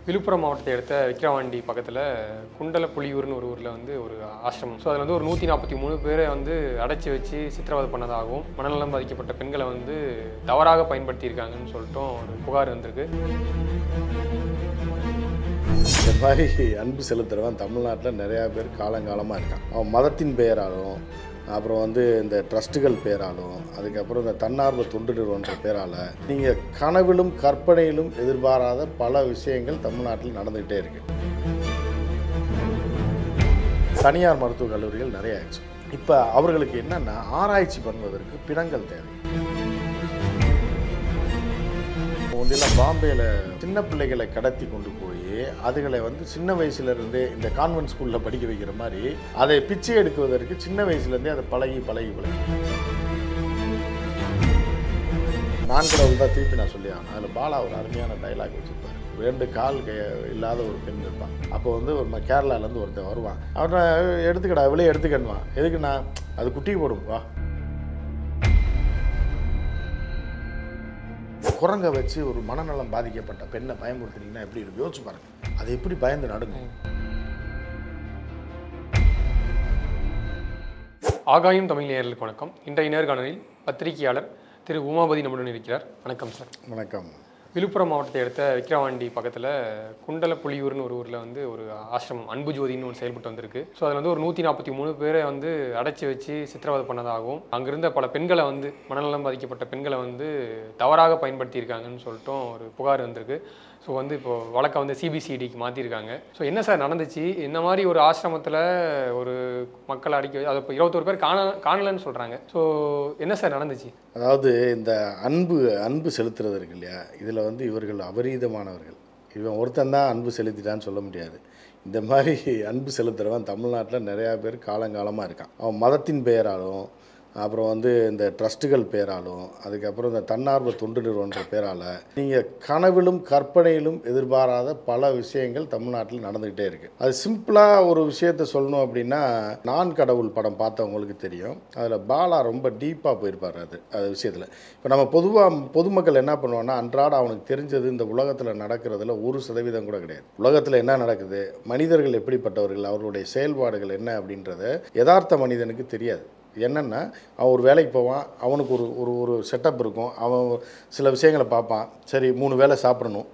விழுப்புரம் மாவட்டத்தை அடுத்த விக்கிரவாண்டி பக்கத்தில் குண்டல புலியூர்னு ஒரு ஊரில் வந்து ஒரு ஆசிரமம் ஸோ அதில் வந்து ஒரு நூற்றி நாற்பத்தி மூணு பேரை வந்து அடைச்சி வச்சு சித்திரவதை பண்ணதாகவும் மனநலம் பாதிக்கப்பட்ட பெண்களை வந்து தவறாக பயன்படுத்தியிருக்காங்கன்னு சொல்லிட்டும் ஒரு புகார் வந்திருக்கு இந்த மாதிரி அன்பு செலுத்துறவன் தமிழ்நாட்டில் நிறையா பேர் காலங்காலமாக இருக்கான் அவன் மதத்தின் பெயராலும் அப்புறம் வந்து இந்த ட்ரஸ்ட்டுகள் பேராலும் அதுக்கப்புறம் இந்த தன்னார்வ தொண்டு நிறுவனன்ற பேரால் நீங்கள் கனவிலும் கற்பனையிலும் எதிர்பாராத பல விஷயங்கள் தமிழ்நாட்டில் நடந்துக்கிட்டே இருக்கு தனியார் மருத்துவக் கல்லூரிகள் நிறைய ஆயிடுச்சு இப்போ அவர்களுக்கு என்னென்னா ஆராய்ச்சி பண்ணுவதற்கு பிணங்கள் தேவை முந்தையெல்லாம் பாம்பேயில் சின்ன பிள்ளைகளை கடத்தி கொண்டு போய் அதுகளை வந்து சின்ன வயசுல இருந்தே இந்த கான்வென்ட் ஸ்கூலில் படிக்க வைக்கிற மாதிரி அதை பிச்சை எடுக்குவதற்கு சின்ன வயசுலேருந்தே அதை பழகி பழகி பழகி நான் கடவுள் தான் திருப்பி நான் சொல்லி ஆகணும் அதில் பாலா ஒரு அருமையான டைலாக் வச்சுருப்பார் ரெண்டு கால் கை இல்லாத ஒரு பெண் இருப்பான் அப்போ வந்து ஒரு ம- கேரளாலேருந்து ஒருத்தன் வருவான் அவனை எடுத்துக்கடா இவ்வளோ எடுத்துக்கணுவான் எதுக்கு நான் அது குட்டி போடும் வா குரங்க வச்சு ஒரு மனநலம் பாதிக்கப்பட்ட பெண்ணை பயமுறுத்துனீங்கன்னா எப்படி இருக்கு யோசிச்சு பாருங்க அது எப்படி பயந்து நடுங்கும் ஆகாயம் தமிழ் நேயர்களுக்கு வணக்கம் இன்றைய நேர்காணலில் பத்திரிகையாளர் திரு உமாபதி நம்முடன் இருக்கிறார் வணக்கம் சார் வணக்கம் விழுப்புரம் மாவட்டத்தை அடுத்த விக்கிரவாண்டி பக்கத்தில் குண்டல புலியூர்னு ஒரு ஊரில் வந்து ஒரு ஆசிரமம் அன்பு ஜோதின்னு ஒன்று செயல்பட்டு வந்திருக்கு ஸோ அதில் வந்து ஒரு நூற்றி நாற்பத்தி மூணு பேரை வந்து அடைச்சி வச்சு சித்திரவதை பண்ணதாகவும் அங்கிருந்த பல பெண்களை வந்து மனநலம் பாதிக்கப்பட்ட பெண்களை வந்து தவறாக பயன்படுத்தியிருக்காங்கன்னு சொல்லிட்டும் ஒரு புகார் வந்திருக்கு ஸோ வந்து இப்போ வழக்கை வந்து சிபிசிடிக்கு மாற்றிருக்காங்க ஸோ என்ன சார் நடந்துச்சு இந்த மாதிரி ஒரு ஆசிரமத்தில் ஒரு மக்களை அடிக்க வச்சு- அது இப்போ இருபத்தோரு பேர் காண காணலன்னு சொல்கிறாங்க ஸோ என்ன சார் நடந்துச்சு அதாவது இந்த அன்பு அன்பு செலுத்துறது இருக்கு இல்லையா இதில் வந்து இவர்கள் அபரீதமானவர்கள் இவன் ஒருத்தன் தான் அன்பு செலுத்திட்டான்னு சொல்ல முடியாது இந்த மாதிரி அன்பு செலுத்துறவன் தமிழ்நாட்டில் நிறையா பேர் காலங்காலமாக இருக்கான் அவன் மதத்தின் பெயராலும் அப்புறம் வந்து இந்த ட்ரஸ்ட்டுகள் பேராலும் அதுக்கப்புறம் இந்த தன்னார்வ தொண்டு நிறுவனன்ற பேரால் நீங்கள் கனவிலும் கற்பனையிலும் எதிர்பாராத பல விஷயங்கள் தமிழ்நாட்டில் நடந்துக்கிட்டே இருக்குது அது சிம்பிளாக ஒரு விஷயத்த சொல்லணும் அப்படின்னா நான் கடவுள் படம் பார்த்தவங்களுக்கு தெரியும் அதில் பாலா ரொம்ப டீப்பாக போயிருப்பார் அது அது விஷயத்தில் இப்போ நம்ம பொதுவாக பொதுமக்கள் என்ன பண்ணுவாங்கன்னா அன்றாட அவனுக்கு தெரிஞ்சது இந்த உலகத்தில் நடக்கிறதுல ஒரு சதவீதம் கூட கிடையாது உலகத்தில் என்ன நடக்குது மனிதர்கள் எப்படிப்பட்டவர்கள் அவர்களுடைய செயல்பாடுகள் என்ன அப்படின்றத யதார்த்த மனிதனுக்கு தெரியாது என்னென்னா அவன் ஒரு வேலைக்கு போவான் அவனுக்கு ஒரு ஒரு ஒரு செட்டப் இருக்கும் அவன் சில விஷயங்களை பார்ப்பான் சரி மூணு வேளை சாப்பிடணும்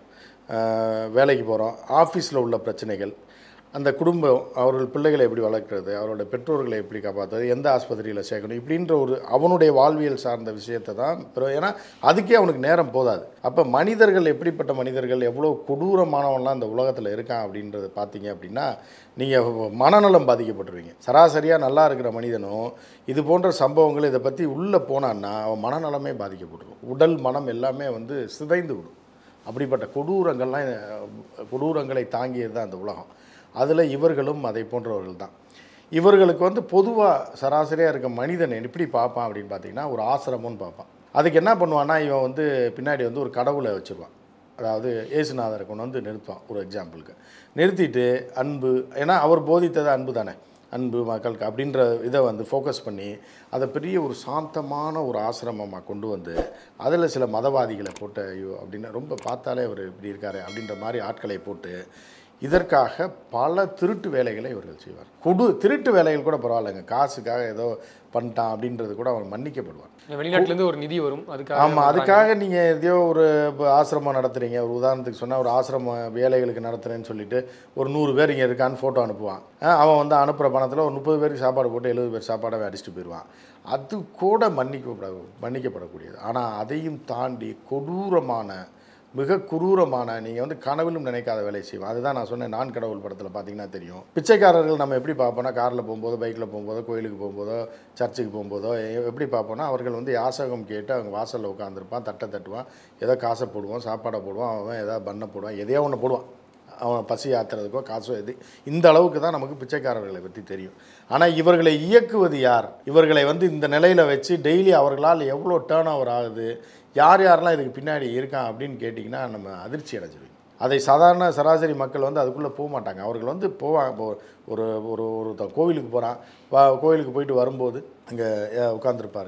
ஆஹ் வேலைக்கு போகிறோம் ஆஃபீஸில் உள்ள பிரச்சனைகள் அந்த குடும்பம் அவர்கள் பிள்ளைகளை எப்படி வளர்க்குறது அவரோட பெற்றோர்களை எப்படி காப்பாற்றுறது எந்த ஆஸ்பத்திரியில் சேர்க்கணும் இப்படின்ற ஒரு அவனுடைய வாழ்வியல் சார்ந்த விஷயத்தை தான் பிற- ஏன்னா அதுக்கே அவனுக்கு நேரம் போதாது அப்போ மனிதர்கள் எப்படிப்பட்ட மனிதர்கள் எவ்வளோ கொடூரமானவன்லாம் இந்த உலகத்தில் இருக்கான் அப்படின்றத பார்த்தீங்க அப்படின்னா நீங்கள் மனநலம் பாதிக்கப்பட்டுருவீங்க சராசரியாக நல்லா இருக்கிற மனிதனும் இது போன்ற சம்பவங்கள் இதை பற்றி உள்ளே போனான்னா அவன் மனநலமே பாதிக்கப்பட்டுரும் உடல் மனம் எல்லாமே வந்து சிதைந்து விடும் அப்படிப்பட்ட கொடூரங்கள்லாம் அஹ், கொடூரங்களை தாங்கியது தான் அந்த உலகம் அதில் இவர்களும் அதை போன்றவர்கள் தான் இவர்களுக்கு வந்து பொதுவாக சராசரியாக இருக்க மனிதன் எப்படி பார்ப்பான் அப்படின்னு பார்த்தீங்கன்னா ஒரு ஆசிரமம்னு பார்ப்பான் அதுக்கு என்ன பண்ணுவான்னா இவன் வந்து பின்னாடி வந்து ஒரு கடவுளை வச்சுருவான் அதாவது ஏசுநாதரை கொண்டு வந்து நிறுத்துவான் ஒரு எக்ஸாம்பிளுக்கு நிறுத்திட்டு அன்பு ஏன்னா அவர் போதித்தது அன்பு தானே அன்பு மக்களுக்கு அப்படின்ற இதை வந்து ஃபோக்கஸ் பண்ணி அதை பெரிய ஒரு சாந்தமான ஒரு ஆசிரமமாக கொண்டு வந்து அதில் சில மதவாதிகளை போட்டு ஐயோ அப்படின்னு ரொம்ப பார்த்தாலே அவர் இப்படி இருக்காரு அப்படின்ற மாதிரி ஆட்களை போட்டு இதற்காக பல திருட்டு வேலைகளை இவர்கள் செய்வார் கொடு திருட்டு வேலைகள் கூட பரவாயில்லைங்க காசுக்காக ஏதோ பண்ணிட்டான் அப்படின்றது கூட அவன் மன்னிக்கப்படுவான் வெளிநாட்டிலேருந்து ஒரு நிதி வரும் அதுக்காக ஆமாம் அதுக்காக நீங்கள் எதையோ ஒரு இப்போ ஆசிரமம் நடத்துகிறீங்க ஒரு உதாரணத்துக்கு சொன்னால் ஒரு ஆசிரம வேலைகளுக்கு நடத்துகிறேன்னு சொல்லிட்டு ஒரு நூறு பேர் இங்கே இருக்கான்னு ஃபோட்டோ அனுப்புவான் ஆ, அவன் வந்து அனுப்புகிற பணத்தில் ஒரு முப்பது பேருக்கு சாப்பாடு போட்டு எழுபது பேர் சாப்பாடை அடிச்சுட்டு போயிடுவான் அது கூட மன்னிக்கப்பட மன்னிக்கப்படக்கூடியது ஆனால் அதையும் தாண்டி கொடூரமான மிக குரூரமான நீங்கள் வந்து கனவிலும் நினைக்காத வேலை செய்வோம் அதுதான் நான் சொன்னேன் நான் கடவுள் படத்தில் பார்த்தீங்கன்னா தெரியும் பிச்சைக்காரர்கள் நம்ம எப்படி பார்ப்போம்னா காரில் போகும்போதோ பைக்கில் போகும்போதோ கோயிலுக்கு போகும்போதோ சர்ச்சுக்கு போகும்போதோ எ- எப்படி பார்ப்போம்னா அவர்கள் வந்து யாசகம் கேட்டு அவங்க வாசலில் உட்காந்துருப்பான் தட்டை தட்டுவான் ஏதோ காசை போடுவான் சாப்பாடை போடுவான் அவன் ஏதாவது பண்ணை போடுவான் எதையோ ஒன்று போடுவான் அவன் பசி ஆத்துறதுக்கோ காசோ எது இந்த அளவுக்கு தான் நமக்கு பிச்சைக்காரர்களை பற்றி தெரியும் ஆனால் இவர்களை இயக்குவது யார் இவர்களை வந்து இந்த நிலையில் வச்சு டெய்லி அவர்களால் எவ்வளோ டேர்ன் ஓவர் ஆகுது யார் யாரெல்லாம் இதுக்கு பின்னாடி இருக்கான் அப்படின்னு கேட்டிங்கன்னா நம்ம அதிர்ச்சி அடைஞ்சிருவீங்க அதை சாதாரண சராசரி மக்கள் வந்து அதுக்குள்ளே போக மாட்டாங்க அவர்கள் வந்து போவாங்க இப்போ ஒரு ஒரு ஒருத்தன் கோவிலுக்கு போகிறான் வா கோவிலுக்கு போயிட்டு வரும்போது அங்கே உட்காந்துருப்பார்கள்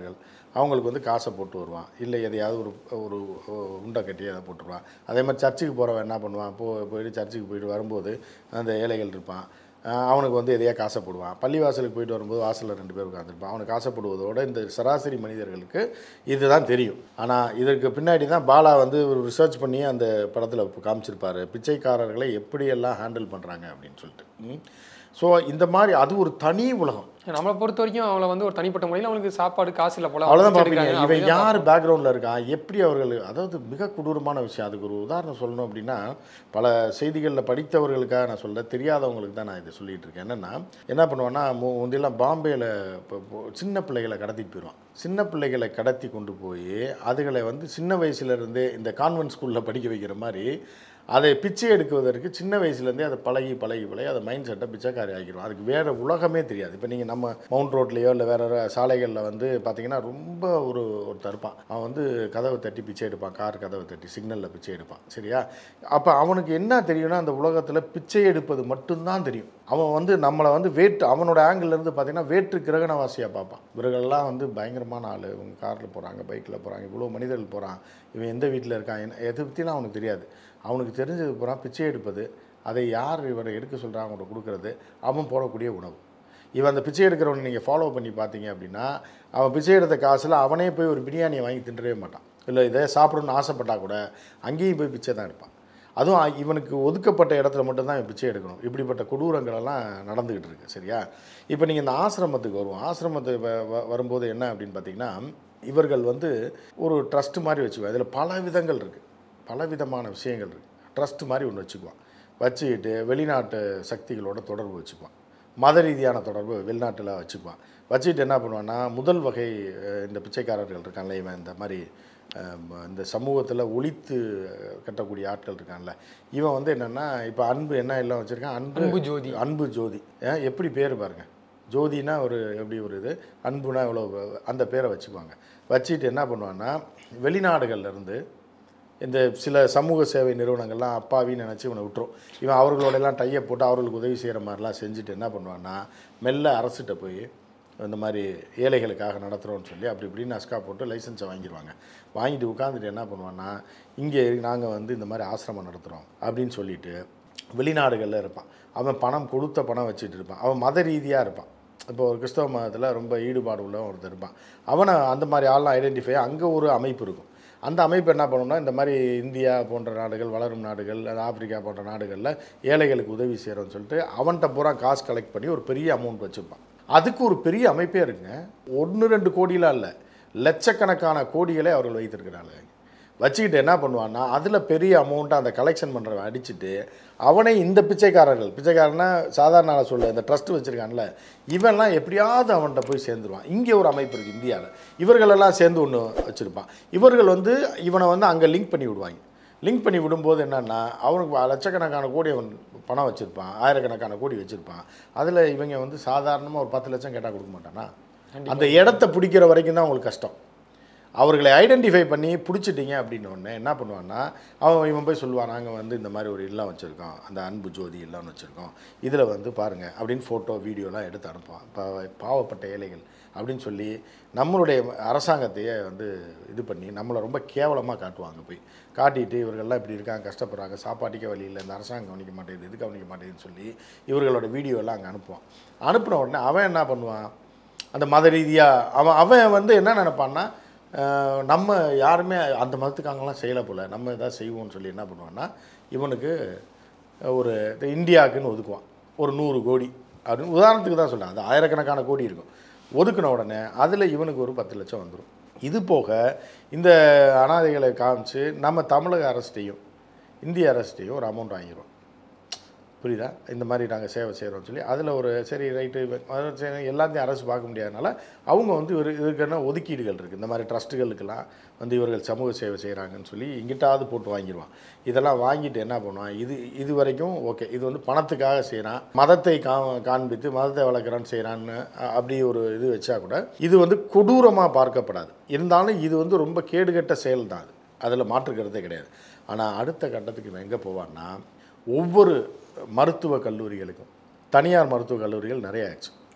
அவங்களுக்கு வந்து காசை போட்டு வருவான் இல்லை எதையாவது ஒரு ஒரு உண்டை கட்டி அதை போட்டுருவான் அதே மாதிரி சர்ச்சுக்கு போகிறவன் என்ன பண்ணுவான் போ போயிட்டு சர்ச்சுக்கு போயிட்டு வரும்போது அந்த ஏழைகள் இருப்பான் ஆஹ் அவனுக்கு வந்து எதையா காசை போடுவான் பள்ளிவாசலுக்கு போயிட்டு வரும்போது வாசலில் ரெண்டு பேர் உட்காந்துருப்பான் அவனுக்கு காசைப்படுவதோட இந்த சராசரி மனிதர்களுக்கு இதுதான் தெரியும் ஆனால் இதற்கு பின்னாடி தான் பாலா வந்து ஒரு ரிசர்ச் பண்ணி அந்த படத்தில் காமிச்சிருப்பாரு பிச்சைக்காரர்களை எப்படியெல்லாம் ஹேண்டில் பண்ணுறாங்க அப்படின்னு சொல்லிட்டு ஸோ இந்த மாதிரி அது ஒரு தனி உலகம் நம்மளை பொறுத்த வரைக்கும் அவங்கள வந்து ஒரு தனிப்பட்ட முறையில் அவங்களுக்கு சாப்பாடு காசு இல்லை போல அவ்வளோதான் பிச்சை பார்ப்பீங்க எடுக்கிறாங்க, இவன் அப்படிதான் யார் பேக்ரவுண்டில் இருக்கான் எப்படி அவர்கள் அதாவது மிக கொடூரமான விஷயம் அதுக்கு ஒரு உதாரணம் சொல்லணும் அப்படின்னா பல செய்திகளில் படித்தவர்களுக்காக நான் சொல்ல தெரியாதவங்களுக்கு தான் நான் இதை சொல்லிட்டு இருக்கேன் என்னென்னா என்ன பண்ணுவான்னா மு- முந்தியெல்லாம் பாம்பேயில் இப்போ இப்போ சின்ன பிள்ளைகளை கடத்திட்டு போயிடுவான் சின்ன பிள்ளைகளை கடத்தி கொண்டு போய் அதுகளை வந்து சின்ன வயசுலேருந்தே இந்த கான்வென்ட் ஸ்கூலில் படிக்க வைக்கிற மாதிரி அதை பிச்சை எடுக்குவதற்கு சின்ன வயசுலேருந்தே அதை பழகி பழகி பழகி அதை மைண்ட் செட்டை பிச்சைக்காரி ஆக்கிடும் அதுக்கு வேறு உலகமே தெரியாது இப்போ நீங்கள் நம்ம மவுண்ட் ரோட்லேயோ இல்லை வேறு சாலைகளில் வந்து பார்த்தீங்கன்னா ரொம்ப ஒரு ஒருத்தர் இருப்பான் அவன் வந்து கதவை தட்டி பிச்சை எடுப்பான் கார் கதவை தட்டி சிக்னலில் பிச்சை எடுப்பான் சரியா அப்போ அவனுக்கு என்ன தெரியும்னா அந்த உலகத்தில் பிச்சை எடுப்பது மட்டும்தான் தெரியும் அவன் வந்து நம்மளை வந்து வேற்று அவனோட angle ல இருந்து பார்த்தீங்கன்னா வேற்று கிரகணவாசியாக பார்ப்பான் இவர்கள்லாம் வந்து பயங்கரமான ஆள் இவங்க காரில் போகிறாங்க பைக்கில் போகிறாங்க இவ்வளோ மனிதர்கள் போகிறான் இவன் எந்த வீட்டில் இருக்கான் என்ன எதை பற்றிலாம் அவனுக்கு தெரியாது அவனுக்கு தெரிஞ்சது பூரா பிச்சை எடுப்பது அதை யார் இவரை எடுக்க சொல்கிறாங்க அவங்கள்ட்ட கொடுக்கறது அவன் போடக்கூடிய உணவு இவன் அந்த பிச்சை எடுக்கிறவனை நீங்கள் ஃபாலோ பண்ணி பார்த்தீங்க அப்படின்னா அவன் பிச்சை எடுத்த காசில் அவனே போய் ஒரு பிரியாணியை வாங்கி தின்றவே மாட்டான் இல்லை இதை சாப்பிடணும்னு ஆசைப்பட்டா கூட அங்கேயும் போய் பிச்சை தான் எடுப்பான் அதுவும் அ- இவனுக்கு ஒதுக்கப்பட்ட இடத்துல மட்டும்தான் இவன் பிச்சை எடுக்கணும் இப்படிப்பட்ட கொடூரங்கள் எல்லாம் நடந்துக்கிட்டு இருக்கு சரியா இப்போ நீங்கள் இந்த ஆசிரமத்துக்கு வருவோம் ஆசிரமத்துக்கு வ- வ- வரும்போது என்ன அப்படின்னு பார்த்தீங்கன்னா இவர்கள் வந்து ஒரு ட்ரஸ்ட் மாதிரி வச்சுக்குவாங்க இதில் பல விதங்கள் இருக்குது பல விதமான விஷயங்கள் இருக்குது ட்ரஸ்ட் மாதிரி ஒன்று வச்சுக்குவான் வச்சுக்கிட்டு வெளிநாட்டு சக்திகளோட தொடர்பு வச்சுக்குவான் மத ரீதியான தொடர்பு வெளிநாட்டில் வச்சுக்குவான் வச்சுக்கிட்டு என்ன பண்ணுவான்னா முதல் வகை அஹ், இந்த பிச்சைக்காரர்கள் இருக்கான்ல இவன் இந்த மாதிரி அஹ், ம- இந்த சமூகத்தில் ஒழித்து கட்டக்கூடிய ஆட்கள் இருக்கான்ல இவன் வந்து என்னென்னா இப்போ அன்பு என்ன எல்லாம் வச்சுருக்கான் அன்பு அன்பு ஜோதி அன்பு ஜோதி ஏன் எப்படி பேர் பாருங்க ஜோதினா ஒரு எப்படி ஒரு இது அன்புனா எவ்வளோ அந்த பேரை வச்சுக்குவாங்க வச்சுட்டு என்ன பண்ணுவான்னா வெளிநாடுகள்ல இருந்து இந்த சில சமூக சேவை நிறுவனங்கள்லாம் அப்பாவின்னு நினச்சி இவனை விட்டுரும் இவன் அவர்களோடெல்லாம் டையை போட்டு அவர்களுக்கு உதவி செய்கிற மாதிரிலாம் செஞ்சுட்டு என்ன பண்ணுவான்னா மெல்ல அரசுகிட்ட போய் இந்த மாதிரி ஏழைகளுக்காக நடத்துகிறோன்னு சொல்லி அப்படி இப்படின்னு அஸ்கா போட்டு லைசன்ஸை வாங்கிடுவாங்க வாங்கிட்டு உட்காந்துட்டு என்ன பண்ணுவான்னா இங்கே நாங்கள் வந்து இந்த மாதிரி ஆசிரமம் நடத்துகிறோம் அப்படின்னு சொல்லிட்டு வெளிநாடுகளில் இருப்பான் அவன் பணம் கொடுத்த பணம் வச்சுட்டு இருப்பான் அவன் மத ரீதியாக இருப்பான் இப்போ ஒரு கிறிஸ்தவ மதத்தில் ரொம்ப ஈடுபாடு உள்ளவன் ஒருத்தர் இருப்பான் அவனை அந்த மாதிரி ஆள்லாம் ஐடென்டிஃபை அங்கே ஒரு அமைப்பு இருக்கும் அந்த அமைப்பு என்ன பண்ணும்னா இந்த மாதிரி இந்தியா போன்ற நாடுகள் வளரும் நாடுகள் அது ஆப்பிரிக்கா போன்ற நாடுகளில் ஏழைகளுக்கு உதவி செய்கிறோன்னு சொல்லிட்டு அவன்கிட்ட பூரா காசு கலெக்ட் பண்ணி ஒரு பெரிய அமௌண்ட் வச்சுருப்பான் அதுக்கு ஒரு பெரிய அமைப்பே இருக்குங்க ஒன்று ரெண்டு கோடிலாம் இல்லை லட்சக்கணக்கான கோடிகளை அவர்கள் வைத்திருக்கிறாங்க வச்சுக்கிட்டு என்ன பண்ணுவான்னா அதில் பெரிய அமௌண்ட்டை அந்த கலெக்ஷன் பண்ணுறவன் அடிச்சுட்டு அவனை இந்த பிச்சைக்காரர்கள் பிச்சைக்காரனா சாதாரண ஆளை சொல்ல இந்த ட்ரஸ்ட் வச்சுருக்கான்ல இவன்லாம் எப்படியாவது அவன்கிட்ட போய் சேர்ந்துருவான் இங்கே ஒரு அமைப்பு இருக்குது இந்தியாவில் இவர்களெல்லாம் சேர்ந்து ஒன்று வச்சுருப்பான் இவர்கள் வந்து இவனை வந்து அங்கே லிங்க் பண்ணி விடுவாங்க லிங்க் பண்ணி விடும்போது என்னன்னா அவனுக்கு லட்சக்கணக்கான கோடி அவன் பணம் வச்சுருப்பான் ஆயிரக்கணக்கான கோடி வச்சுருப்பான் அதில் இவங்க வந்து சாதாரணமாக ஒரு பத்து லட்சம் கேட்டால் கொடுக்க மாட்டானா அந்த இடத்த பிடிக்கிற வரைக்கும் தான் அவங்களுக்கு கஷ்டம் அவர்களை ஐடென்டிஃபை பண்ணி பிடிச்சிட்டிங்க அப்படின்னு உடனே என்ன பண்ணுவான்னா அவன் இவன் போய் சொல்லுவான் நாங்கள் வந்து இந்த மாதிரி ஒரு இல்லம் வச்சுருக்கோம் அந்த அன்பு ஜோதி இல்லம்னு வச்சுருக்கோம் இதில் வந்து பாருங்கள் அப்படின்னு ஃபோட்டோ வீடியோலாம் எடுத்து அனுப்புவான் பா- பாவப்பட்ட ஏழைகள் அப்படின்னு சொல்லி நம்மளுடைய அரசாங்கத்தையே வந்து இது பண்ணி நம்மளை ரொம்ப கேவலமாக காட்டுவாங்க போய் காட்டிட்டு இவர்கள்லாம் இப்படி இருக்காங்க கஷ்டப்படுறாங்க சாப்பாட்டுக்கே வழி இல்லை இந்த அரசாங்கம் கவனிக்க மாட்டேங்குது இது கவனிக்க மாட்டேங்குதுன்னு சொல்லி இவர்களோட வீடியோலாம் அங்கே அனுப்புவான் அனுப்பின உடனே அவன் என்ன பண்ணுவான் அந்த மத ரீதியாக அவன் அவன் வந்து என்ன நினைப்பான்னா அஹ், நம்ம யாருமே அந்த மதத்துக்காங்கலாம் செய்யலை போல் நம்ம எதாவது செய்வோம்னு சொல்லி என்ன பண்ணுவான்னா இவனுக்கு ஒரு இந்த இந்தியாவுக்குன்னு ஒதுக்குவான் ஒரு நூறு கோடி அப்படின்னு உதாரணத்துக்கு தான் சொல்கிறேன் அது ஆயிரக்கணக்கான கோடி இருக்கும் ஒதுக்குன உடனே அதில் இவனுக்கு ஒரு பத்து லட்சம் வந்துடும் இது போக இந்த அனாதைகளை காமிச்சு நம்ம தமிழக அரசுட்டையும் இந்திய அரசுட்டையும் ஒரு அமௌண்ட் வாங்கிடுவோம் புரியுதா இந்த மாதிரி நாங்கள் சேவை செய்கிறோம்னு சொல்லி அதில் ஒரு சரி ரைட்டு எல்லாத்தையும் அரசு பார்க்க முடியாதனால அவங்க வந்து ஒரு இதுக்கான ஒதுக்கீடுகள் இருக்குது இந்த மாதிரி ட்ரஸ்ட்டுகளுக்கெல்லாம் வந்து இவர்கள் சமூக சேவை செய்கிறாங்கன்னு சொல்லி இங்கிட்டாவது போட்டு வாங்கிடுவான் இதெல்லாம் வாங்கிட்டு என்ன பண்ணுவான் இது இது வரைக்கும் ஓகே இது வந்து பணத்துக்காக செய்கிறான் மதத்தை கா காண்பித்து மதத்தை வளர்க்குறான்னு செய்கிறான்னு அ- அப்படி ஒரு இது வச்சா கூட இது வந்து கொடூரமாக பார்க்கப்படாது இருந்தாலும் இது வந்து ரொம்ப கேடுகெட்ட செயல் தான் அது அதில் மாற்றுக்கிறதே கிடையாது ஆனால் அடுத்த கட்டத்துக்கு இவன் எங்கே போவான்னா ஒவ்வொரு மருத்துவ கல்லூரிகளுக்கும் தனியார் மருத்துவக் கல்லூரிகள் நிறைய ஆச்சு